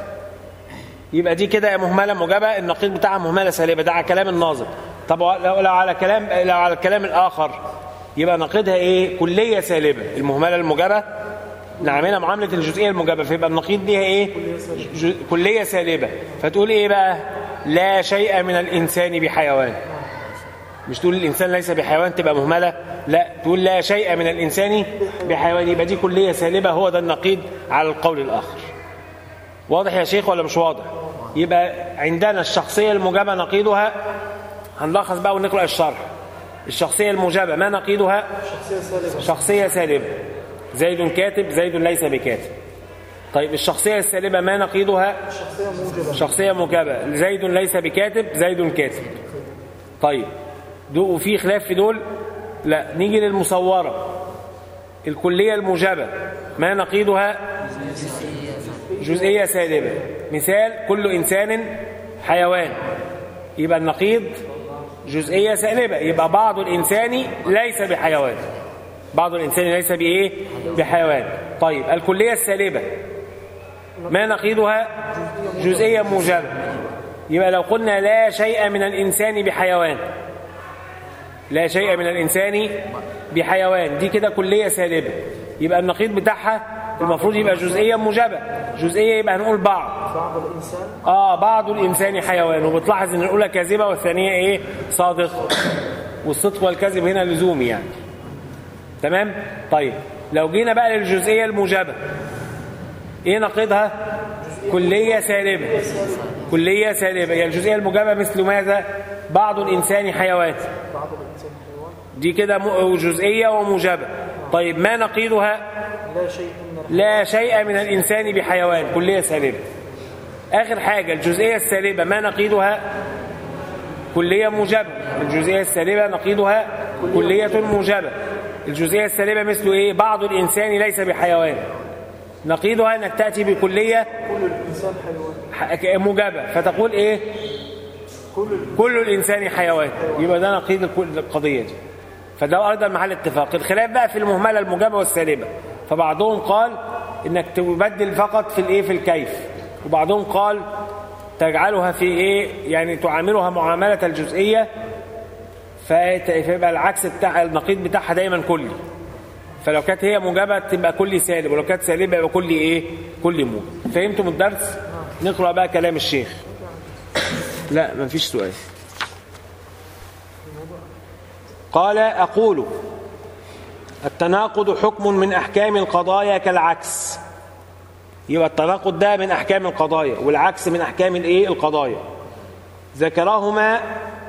يبقى دي كده مهمله موجبه النقيض بتاعها مهمله سالبه ده على كلام الناظم طب لو لو على كلام لو على الكلام الاخر يبقى نقيضها ايه كليه سالبه المهمله الموجبه نعملها معامله الجزئيه الموجبه فيبقى النقيض ليها ايه ج- كليه سالبه فتقول ايه بقى لا شيء من الانسان بحيوان مش تقول الانسان ليس بحيوان تبقى مهمله لا تقول لا شيء من الانسان بحيوان يبقى دي كليه سالبه هو ده النقيض على القول الاخر واضح يا شيخ ولا مش واضح يبقى عندنا الشخصيه الموجبه نقيضها هنلخص بقى ونقرا الشرح الشخصيه الموجبه ما نقيضها شخصية سالبة شخصيه سالبه زيد كاتب زيد ليس بكاتب طيب الشخصيه السالبه ما نقيضها شخصية موجبة شخصيه موجبه زيد ليس بكاتب زيد كاتب طيب دو وفي خلاف في دول لا نيجي للمصوره الكليه الموجبه ما نقيضها جزئيه سالبه مثال كل انسان حيوان يبقى النقيض جزئيه سالبه يبقى بعض الانسان ليس بحيوان بعض الانسان ليس بايه بحيوان طيب الكليه السالبه ما نقيضها جزئيه موجبه يبقى لو قلنا لا شيء من الانسان بحيوان لا شيء من الانسان بحيوان دي كده كليه سالبه يبقى النقيض بتاعها المفروض يبقى جزئيه موجبه جزئيه يبقى هنقول بعض بعض الإنسان اه بعض الانسان حيوان وبتلاحظ ان الاولى كاذبه والثانيه ايه صادق والصدق والكذب هنا لزومي يعني تمام طيب لو جينا بقى للجزئيه الموجبه ايه نقيضها كليه سالبه كليه سالبه يعني الجزئيه الموجبه مثل ماذا بعض الانسان حيوان بعض الإنسان حيوان دي كده م- جزئيه وموجبه طيب ما نقيضها لا شيء من الحيوان لا شيء من الإنسان بحيوان كلية سالبة آخر حاجة الجزئية السالبة ما نقيضها كلية موجبة الجزئية السالبة نقيضها كلية موجبة الجزئية السالبة مثل إيه بعض الإنسان ليس بحيوان نقيضها أنك تأتي بكلية كل الإنسان حيوان ح- موجبة فتقول إيه كل كل الإنسان حيوان يبقى ده نقيض الكل- القضية دي فده أيضا محل اتفاق الخلاف بقى في المهملة الموجبة والسالبة فبعضهم قال إنك تبدل فقط في الإيه في الكيف وبعضهم قال تجعلها في إيه يعني تعاملها معاملة الجزئية فت- فيبقى العكس بتاع النقيض بتاعها دايما كلي فلو كانت هي موجبة تبقى كل سالب ولو كانت سالبة يبقى كل ايه كل موجب فهمتم الدرس نقرأ بقى كلام الشيخ لا مفيش سؤال قال أقول التناقض حكم من أحكام القضايا كالعكس يبقى التناقض ده من أحكام القضايا والعكس من أحكام الإيه القضايا ذكرهما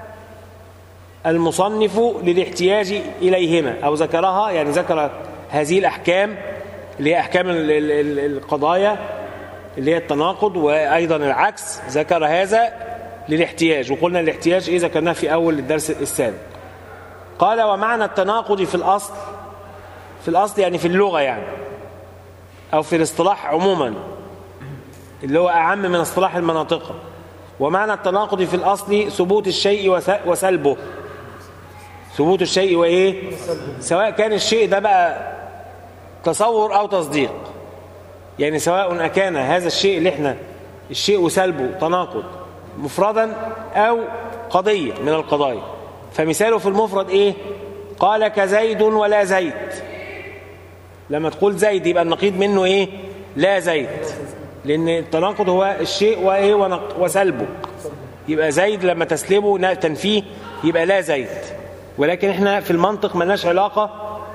المصنف للاحتياج إليهما أو ذكرها يعني ذكر هذه الأحكام اللي هي أحكام ال- ال- ال- القضايا اللي هي التناقض وأيضا العكس ذكر هذا للاحتياج وقلنا الاحتياج إيه ذكرناه في أول الدرس السابق قال ومعنى التناقض في الأصل في الأصل يعني في اللغة يعني أو في الاصطلاح عموما اللي هو أعم من اصطلاح المناطق ومعنى التناقض في الأصل ثبوت الشيء وس- وسلبه ثبوت الشيء وإيه سواء كان الشيء ده بقى تصور أو تصديق يعني سواء أكان هذا الشيء اللي احنا الشيء وسلبه تناقض مفردا أو قضية من القضايا فمثاله في المفرد إيه قال كزيد ولا زيد لما تقول زيد يبقى النقيض منه إيه لا زيد لأن التناقض هو الشيء وإيه ونق- وسلبه يبقى زيد لما تسلبه نا- تنفيه يبقى لا زيد ولكن احنا في المنطق ملناش علاقة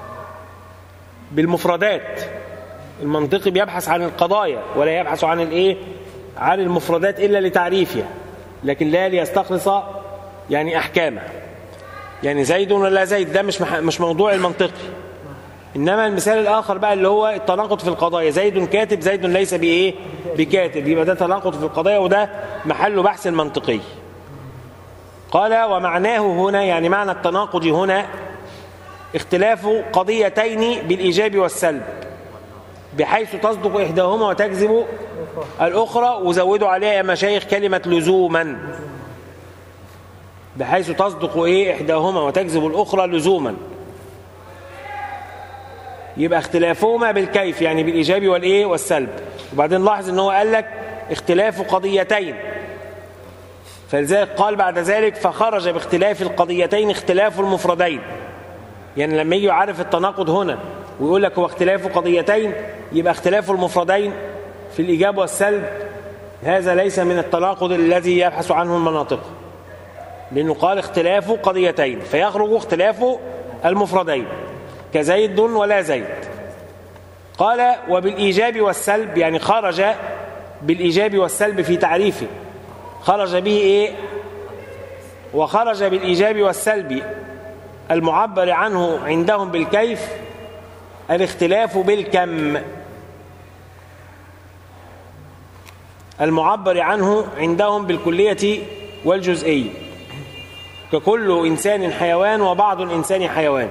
بالمفردات المنطقي بيبحث عن القضايا ولا يبحث عن الايه عن المفردات الا لتعريفها لكن لا ليستخلص يعني احكامه يعني زيد ولا زيد ده مش مح- مش موضوع المنطقي انما المثال الاخر بقى اللي هو التناقض في القضايا زيد كاتب زيد ليس بايه بكاتب يبقى ده تناقض في القضايا وده محل بحث منطقي قال ومعناه هنا يعني معنى التناقض هنا اختلاف قضيتين بالإيجاب والسلب بحيث تصدق إحداهما وتكذب الأخرى وزودوا عليها يا مشايخ كلمة لزوما بحيث تصدق إيه إحداهما وتكذب الأخرى لزوما يبقى اختلافهما بالكيف يعني بالإيجاب والإيه والسلب وبعدين لاحظ إن هو قال لك اختلاف قضيتين فلذلك قال بعد ذلك فخرج باختلاف القضيتين اختلاف المفردين يعني لما يجي يعرف التناقض هنا ويقول لك هو اختلاف قضيتين يبقى اختلاف المفردين في الإيجاب والسلب هذا ليس من التناقض الذي يبحث عنه المناطق لأنه قال اختلاف قضيتين فيخرج اختلاف المفردين كزيد ولا زيد قال وبالإيجاب والسلب يعني خرج بالإيجاب والسلب في تعريفه خرج به إيه وخرج بالإيجاب والسلب المعبر عنه عندهم بالكيف الاختلاف بالكم المعبر عنه عندهم بالكلية والجزئية ككل إنسان حيوان وبعض الإنسان حيوان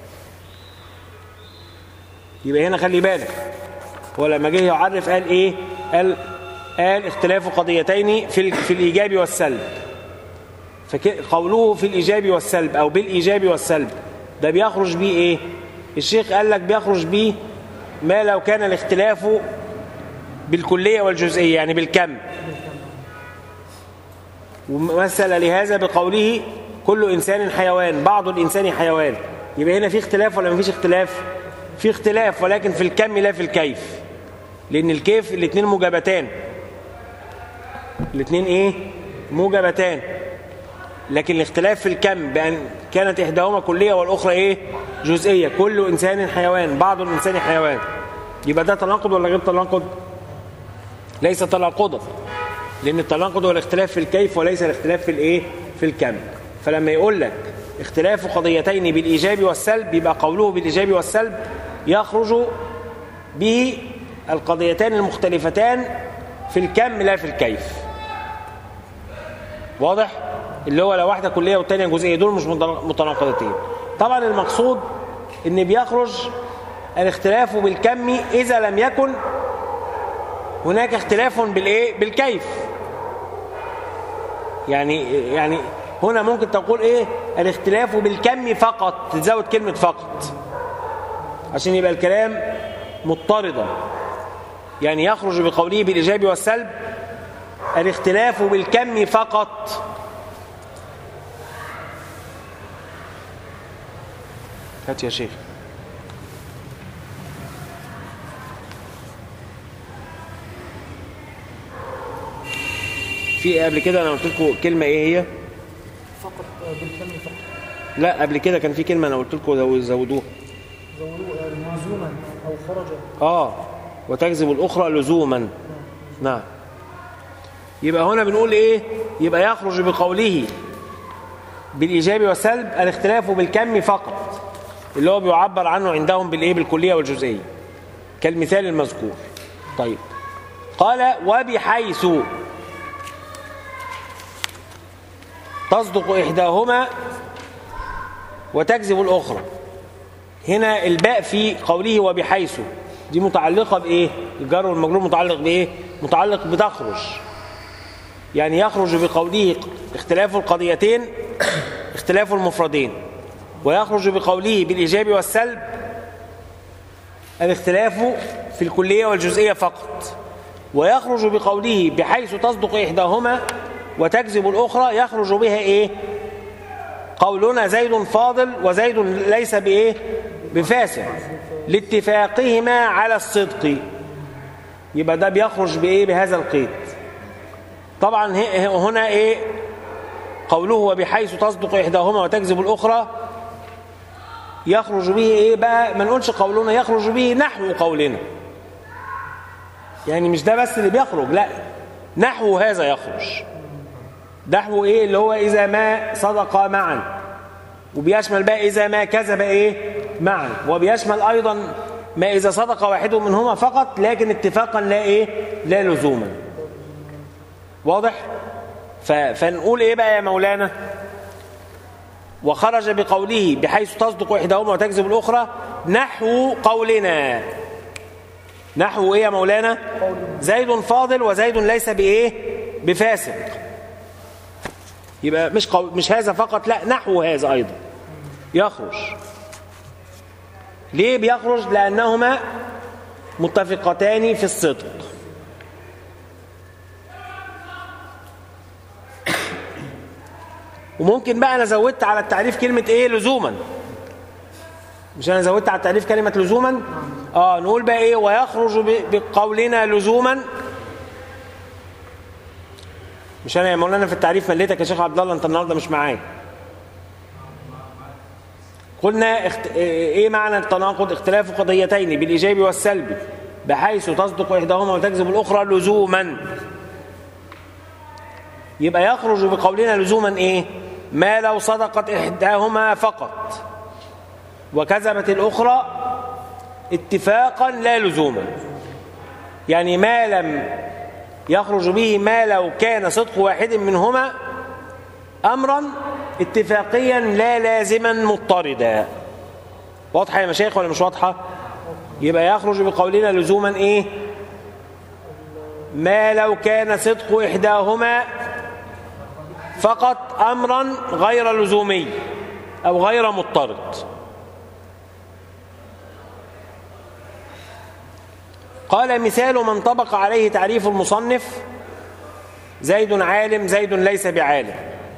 يبقى هنا خلي بالك ولما جه يعرف قال إيه قال قال اختلاف قضيتين في ال- في الإيجاب والسلب فقوله في الإيجاب والسلب أو بالإيجاب والسلب ده بيخرج بيه إيه الشيخ قال لك بيخرج بيه ما لو كان الاختلاف بالكلية والجزئية يعني بالكم ومثل لهذا بقوله كل إنسان حيوان بعض الإنسان حيوان يبقى هنا في اختلاف ولا مفيش اختلاف في اختلاف ولكن في الكم لا في الكيف لأن الكيف الاثنين موجبتان الاثنين ايه موجبتان لكن الاختلاف في الكم بأن كانت إحداهما كلية والأخرى إيه جزئية كل إنسان حيوان بعض الإنسان حيوان يبقى ده تناقض ولا غير تناقض ليس تناقضا لأن التناقض هو الاختلاف في الكيف وليس الاختلاف في الإيه في الكم فلما يقول لك اختلاف قضيتين بالإيجاب والسلب يبقى قوله بالإيجاب والسلب يخرج به القضيتان المختلفتان في الكم لا في الكيف واضح اللي هو لو واحده كليه والثانيه جزئيه دول مش متناقضتين طبعا المقصود ان بيخرج الاختلاف بالكم اذا لم يكن هناك اختلاف بالايه بالكيف يعني يعني هنا ممكن تقول ايه الاختلاف بالكم فقط تزود كلمه فقط عشان يبقى الكلام مضطردا يعني يخرج بقوله بالايجاب والسلب الاختلاف بالكم فقط هات يا شيخ في قبل كده انا قلت لكم كلمه ايه هي فقط آه، بالكم فقط لا قبل كده كان في كلمه انا قلت لكم زو- زودوها زولوه آه، لزوما أو خرج اه وتجذب الاخرى لزوما نعم يبقى هنا بنقول ايه يبقى يخرج بقوله بالايجاب والسلب الاختلاف بالكم فقط اللي هو بيعبر عنه عندهم بالايه بالكليه والجزئيه كالمثال المذكور طيب قال وبحيث تصدق احداهما وتكذب الاخرى هنا الباء في قوله وبحيث دي متعلقة بإيه؟ الجار والمجرور متعلق بإيه؟ متعلق بتخرج يعني يخرج بقوله اختلاف القضيتين اختلاف المفردين ويخرج بقوله بالإيجاب والسلب الاختلاف في الكلية والجزئية فقط ويخرج بقوله بحيث تصدق إحداهما وتكذب الأخرى يخرج بها إيه؟ قولنا زيد فاضل وزيد ليس بايه بفاسد لاتفاقهما على الصدق يبقى ده بيخرج بايه بهذا القيد طبعا ه- هنا ايه قوله وبحيث تصدق احداهما وتكذب الاخرى يخرج به ايه بقى ما نقولش قولنا يخرج به نحو قولنا يعني مش ده بس اللي بيخرج لا نحو هذا يخرج نحو ايه اللي هو اذا ما صدقا معا وبيشمل بقى اذا ما كذب ايه معا وبيشمل ايضا ما اذا صدق واحد منهما فقط لكن اتفاقا لا ايه لا لزوما واضح ف... فنقول ايه بقى يا مولانا وخرج بقوله بحيث تصدق احداهما وتكذب الاخرى نحو قولنا نحو ايه يا مولانا زيد فاضل وزيد ليس بايه بفاسق يبقى مش قو... مش هذا فقط لا نحو هذا ايضا يخرج ليه بيخرج لانهما متفقتان في الصدق وممكن بقى انا زودت على التعريف كلمه ايه لزوما مش انا زودت على التعريف كلمه لزوما اه نقول بقى ايه ويخرج ب- بقولنا لزوما مش انا يا مولانا في التعريف مليتك يا شيخ عبد الله انت النهارده مش معايا قلنا اخت... ايه معنى التناقض اختلاف قضيتين بالايجاب والسلب بحيث تصدق احداهما وتكذب الاخرى لزوما يبقى يخرج بقولنا لزوما ايه ما لو صدقت احداهما فقط وكذبت الاخرى اتفاقا لا لزوما يعني ما لم يخرج به ما لو كان صدق واحد منهما امرا اتفاقيا لا لازما مضطردا واضحه يا مشايخ ولا مش واضحه يبقى يخرج بقولنا لزوما ايه ما لو كان صدق احداهما فقط امرا غير لزومي او غير مضطرد قال مثال من طبق عليه تعريف المصنف زيد عالم زيد ليس بعالم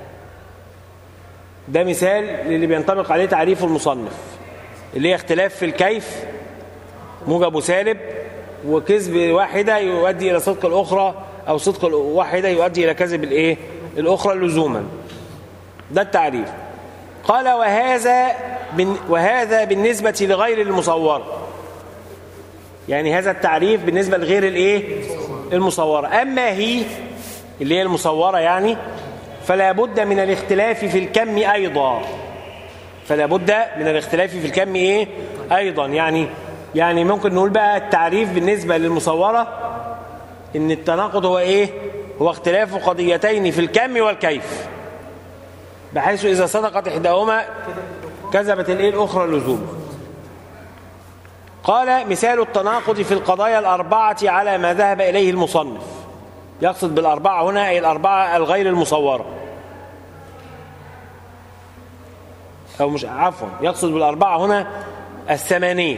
ده مثال للي بينطبق عليه تعريف المصنف اللي هي اختلاف في الكيف موجب وسالب وكذب واحدة يؤدي إلى صدق الأخرى أو صدق واحدة يؤدي إلى كذب الإيه؟ الأخرى لزوما ده التعريف قال وهذا بن وهذا بالنسبة لغير المصورة يعني هذا التعريف بالنسبة لغير الإيه؟ المصورة أما هي اللي هي المصورة يعني فلا بد من الاختلاف في الكم أيضا فلا بد من الاختلاف في الكم إيه؟ أيضا يعني يعني ممكن نقول بقى التعريف بالنسبة للمصورة إن التناقض هو إيه؟ هو اختلاف قضيتين في الكم والكيف بحيث إذا صدقت إحداهما كذبت الإيه الأخرى لزوما قال مثال التناقض في القضايا الأربعة على ما ذهب إليه المصنف يقصد بالأربعة هنا أي الأربعة الغير المصورة أو مش عفوا يقصد بالأربعة هنا الثمانية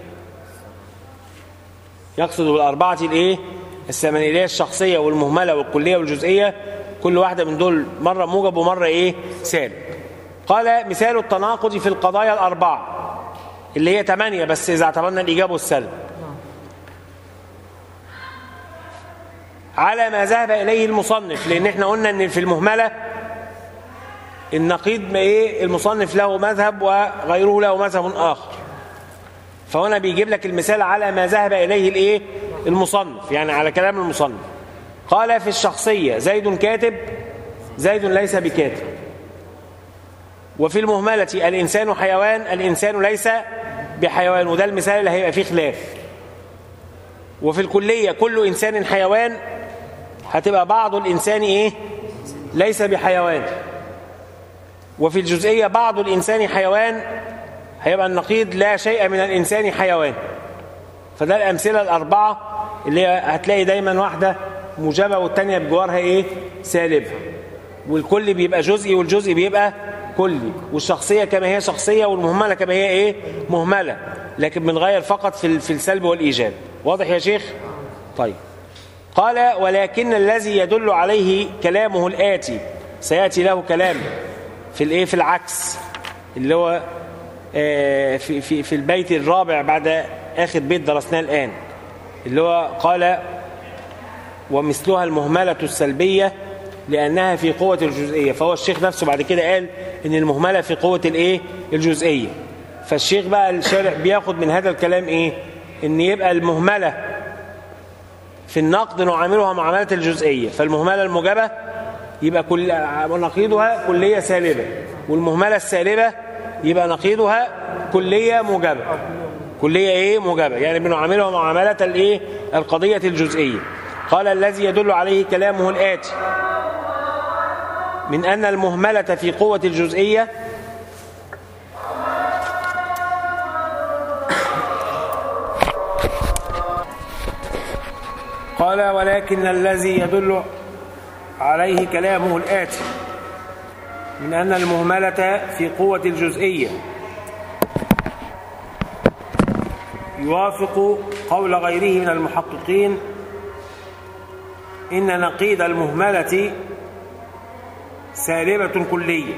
يقصد بالأربعة الإيه؟ الثمانية اللي هي الشخصية والمهملة والكلية والجزئية كل واحدة من دول مرة موجب ومرة إيه؟ سالب قال مثال التناقض في القضايا الأربعة اللي هي ثمانية بس إذا اعتبرنا الإيجاب والسلب على ما ذهب اليه المصنف لان احنا قلنا ان في المهمله النقيض ما ايه المصنف له مذهب وغيره له مذهب اخر فهنا بيجيب لك المثال على ما ذهب اليه الايه المصنف يعني على كلام المصنف قال في الشخصيه زيد كاتب زيد ليس بكاتب وفي المهمله الانسان حيوان الانسان ليس بحيوان وده المثال اللي هيبقى فيه خلاف وفي الكليه كل انسان حيوان هتبقى بعض الانسان ايه ليس بحيوان وفي الجزئيه بعض الانسان حيوان هيبقى النقيض لا شيء من الانسان حيوان فده الامثله الاربعه اللي هتلاقي دايما واحده موجبه والثانيه بجوارها ايه سالبه والكل بيبقى جزئي والجزء بيبقى كلي والشخصيه كما هي شخصيه والمهمله كما هي ايه مهمله لكن بنغير فقط في في السلب والايجاب واضح يا شيخ طيب قال ولكن الذي يدل عليه كلامه الآتي سيأتي له كلام في الايه في العكس اللي هو آه في في في البيت الرابع بعد آخر بيت درسناه الآن اللي هو قال ومثلها المهملة السلبية لأنها في قوة الجزئية فهو الشيخ نفسه بعد كده قال إن المهملة في قوة الإيه الجزئية فالشيخ بقى الشارع بياخد من هذا الكلام إيه إن يبقى المهملة في النقد نعاملها معاملة الجزئية فالمهملة الموجبة يبقى كل نقيضها كلية سالبة والمهملة السالبة يبقى نقيضها كلية موجبة كلية ايه موجبة يعني بنعاملها معاملة الايه القضية الجزئية قال الذي يدل عليه كلامه الآتي من أن المهملة في قوة الجزئية قال ولكن الذي يدل عليه كلامه الآتي من أن المهملة في قوة الجزئية يوافق قول غيره من المحققين إن نقيض المهملة سالبة كلية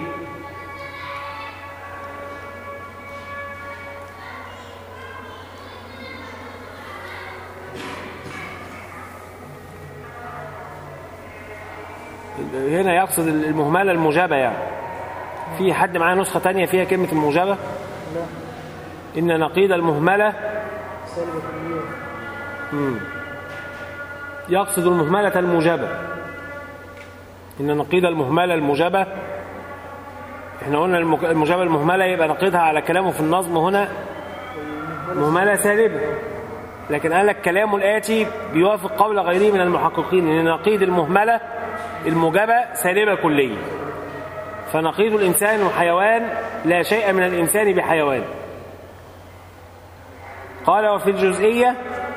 هنا يقصد المهملة الموجبة يعني في حد معاه نسخة تانية فيها كلمة الموجبة لا إن نقيض المهملة سالبة كلية مم. يقصد المهملة الموجبة إن نقيض المهملة الموجبة احنا قلنا المك- الموجبة المهملة يبقى نقيضها على كلامه في النظم هنا مهملة سالبة لكن قال لك كلامه الآتي بيوافق قول غيره من المحققين إن نقيض المهملة الموجبة سالبة كلية فنقيض الإنسان وحيوان لا شيء من الإنسان بحيوان قال وفي الجزئية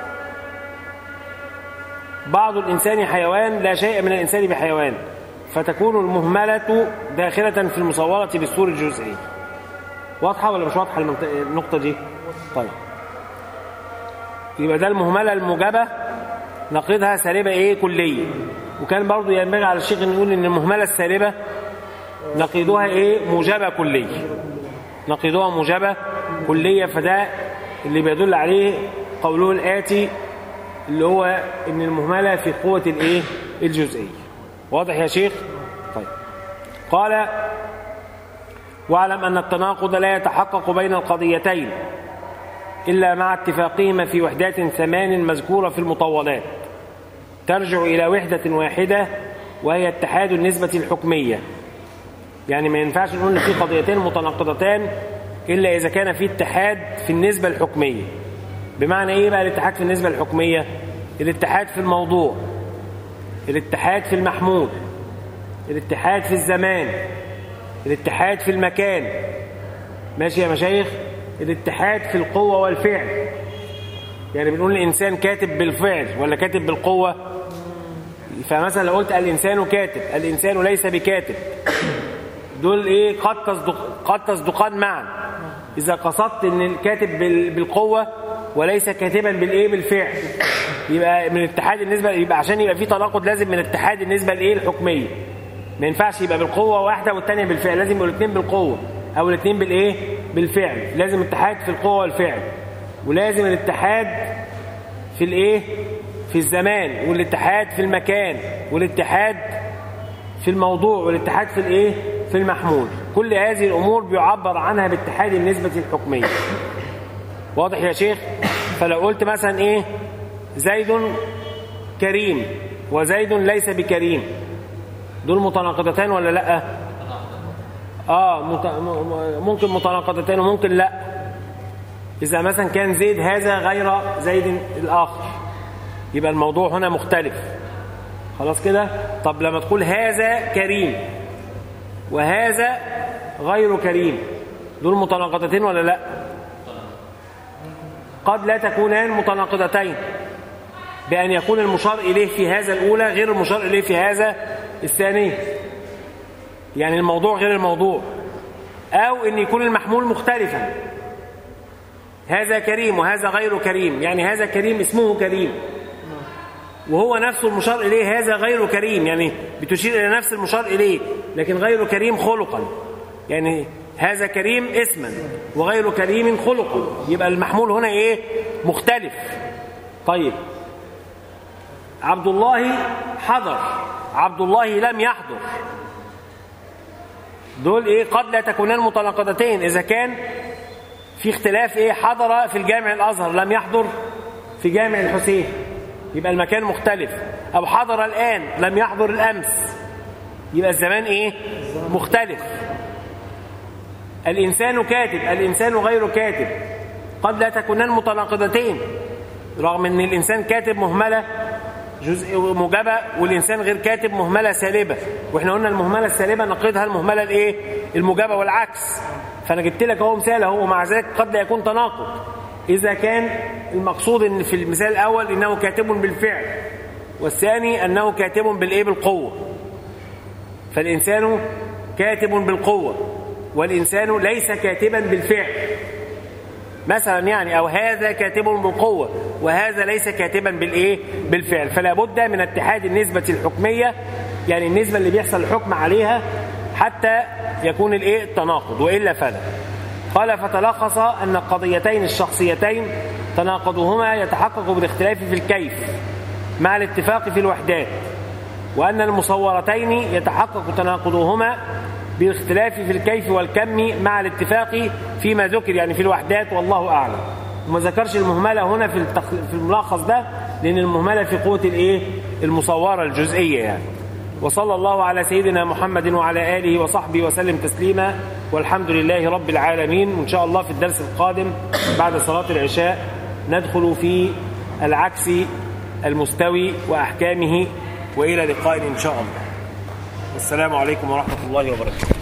بعض الإنسان حيوان لا شيء من الإنسان بحيوان فتكون المهملة داخلة في المصورة بالصور الجزئي واضحة ولا مش واضحة المنط- النقطة دي طيب يبقى ده المهملة الموجبة نقيضها سالبة ايه كلية وكان برضو ينبغي على الشيخ ان يقول ان المهملة السالبة نقيضها ايه موجبة كلية نقيضها موجبة كلية فده اللي بيدل عليه قوله الآتي اللي هو ان المهملة في قوة الايه الجزئية واضح يا شيخ طيب قال واعلم أن التناقض لا يتحقق بين القضيتين إلا مع اتفاقهما في وحدات ثمان مذكورة في المطولات ترجع إلى وحدة واحدة وهي اتحاد النسبة الحكمية يعني ما ينفعش نقول إن في قضيتين متناقضتان إلا إذا كان في اتحاد في النسبة الحكمية بمعنى إيه بقى الاتحاد في النسبة الحكمية الاتحاد في الموضوع الاتحاد في المحمول الاتحاد في الزمان الاتحاد في المكان ماشي يا مشايخ الاتحاد في القوة والفعل يعني بنقول الإنسان كاتب بالفعل ولا كاتب بالقوة فمثلا لو قلت الإنسان كاتب الإنسان ليس بكاتب دول إيه قد تصدق قد تصدقان معا إذا قصدت إن الكاتب بال- بالقوة وليس كاتبا بالإيه بالفعل يبقى من اتحاد النسبة يبقى عشان يبقى في تناقض لازم من اتحاد النسبة الإيه الحكمية ما ينفعش يبقى بالقوة واحدة والتانية بالفعل لازم يبقوا الاثنين بالقوة أو الاثنين بالإيه بالفعل لازم اتحاد في القوة والفعل ولازم الاتحاد في الإيه في الزمان والاتحاد في المكان والاتحاد في الموضوع والاتحاد في الايه في المحمول كل هذه الامور بيعبر عنها باتحاد النسبه الحكميه واضح يا شيخ فلو قلت مثلا ايه زيد كريم وزيد ليس بكريم دول متناقضتان ولا لا اه مت... م- ممكن متناقضتان وممكن لا اذا مثلا كان زيد هذا غير زيد الاخر يبقى الموضوع هنا مختلف خلاص كده طب لما تقول هذا كريم وهذا غير كريم دول متناقضتين ولا لا قد لا تكونان متناقضتين بأن يكون المشار إليه في هذا الأولى غير المشار إليه في هذا الثانية يعني الموضوع غير الموضوع أو أن يكون المحمول مختلفا هذا كريم وهذا غير كريم يعني هذا كريم اسمه كريم وهو نفسه المشار إليه هذا غير كريم يعني بتشير إلى نفس المشار إليه لكن غير كريم خلقا يعني هذا كريم اسما وغير كريم خلقا يبقى المحمول هنا ايه مختلف طيب عبد الله حضر عبد الله لم يحضر دول ايه قد لا تكونان متناقضتين اذا كان في اختلاف ايه حضر في الجامع الازهر لم يحضر في جامع الحسين يبقى المكان مختلف او حضر الان لم يحضر الامس يبقى الزمان ايه مختلف الانسان كاتب الانسان غير كاتب قد لا تكونان متناقضتين رغم ان الانسان كاتب مهمله جزء موجبه والانسان غير كاتب مهمله سالبه واحنا قلنا المهمله السالبه نقيضها المهمله الايه الموجبه والعكس فانا جبت لك اهو مثال اهو ومع ذلك قد لا يكون تناقض اذا كان المقصود ان في المثال الاول انه كاتب بالفعل والثاني انه كاتب بالايه بالقوه فالانسان كاتب بالقوه والانسان ليس كاتبا بالفعل مثلا يعني او هذا كاتب بالقوه وهذا ليس كاتبا بالايه بالفعل فلا بد من اتحاد النسبه الحكميه يعني النسبه اللي بيحصل الحكم عليها حتى يكون الايه التناقض والا فلا قال فتلخص ان القضيتين الشخصيتين تناقضهما يتحقق بالاختلاف في الكيف مع الاتفاق في الوحدات وان المصورتين يتحقق تناقضهما بالاختلاف في الكيف والكم مع الاتفاق فيما ذكر يعني في الوحدات والله اعلم وما ذكرش المهمله هنا في التخ... في الملخص ده لان المهمله في قوه الايه المصوره الجزئيه يعني وصلى الله على سيدنا محمد وعلى اله وصحبه وسلم تسليما والحمد لله رب العالمين وان شاء الله في الدرس القادم بعد صلاه العشاء ندخل في العكس المستوي واحكامه والى لقاء ان شاء الله والسلام عليكم ورحمه الله وبركاته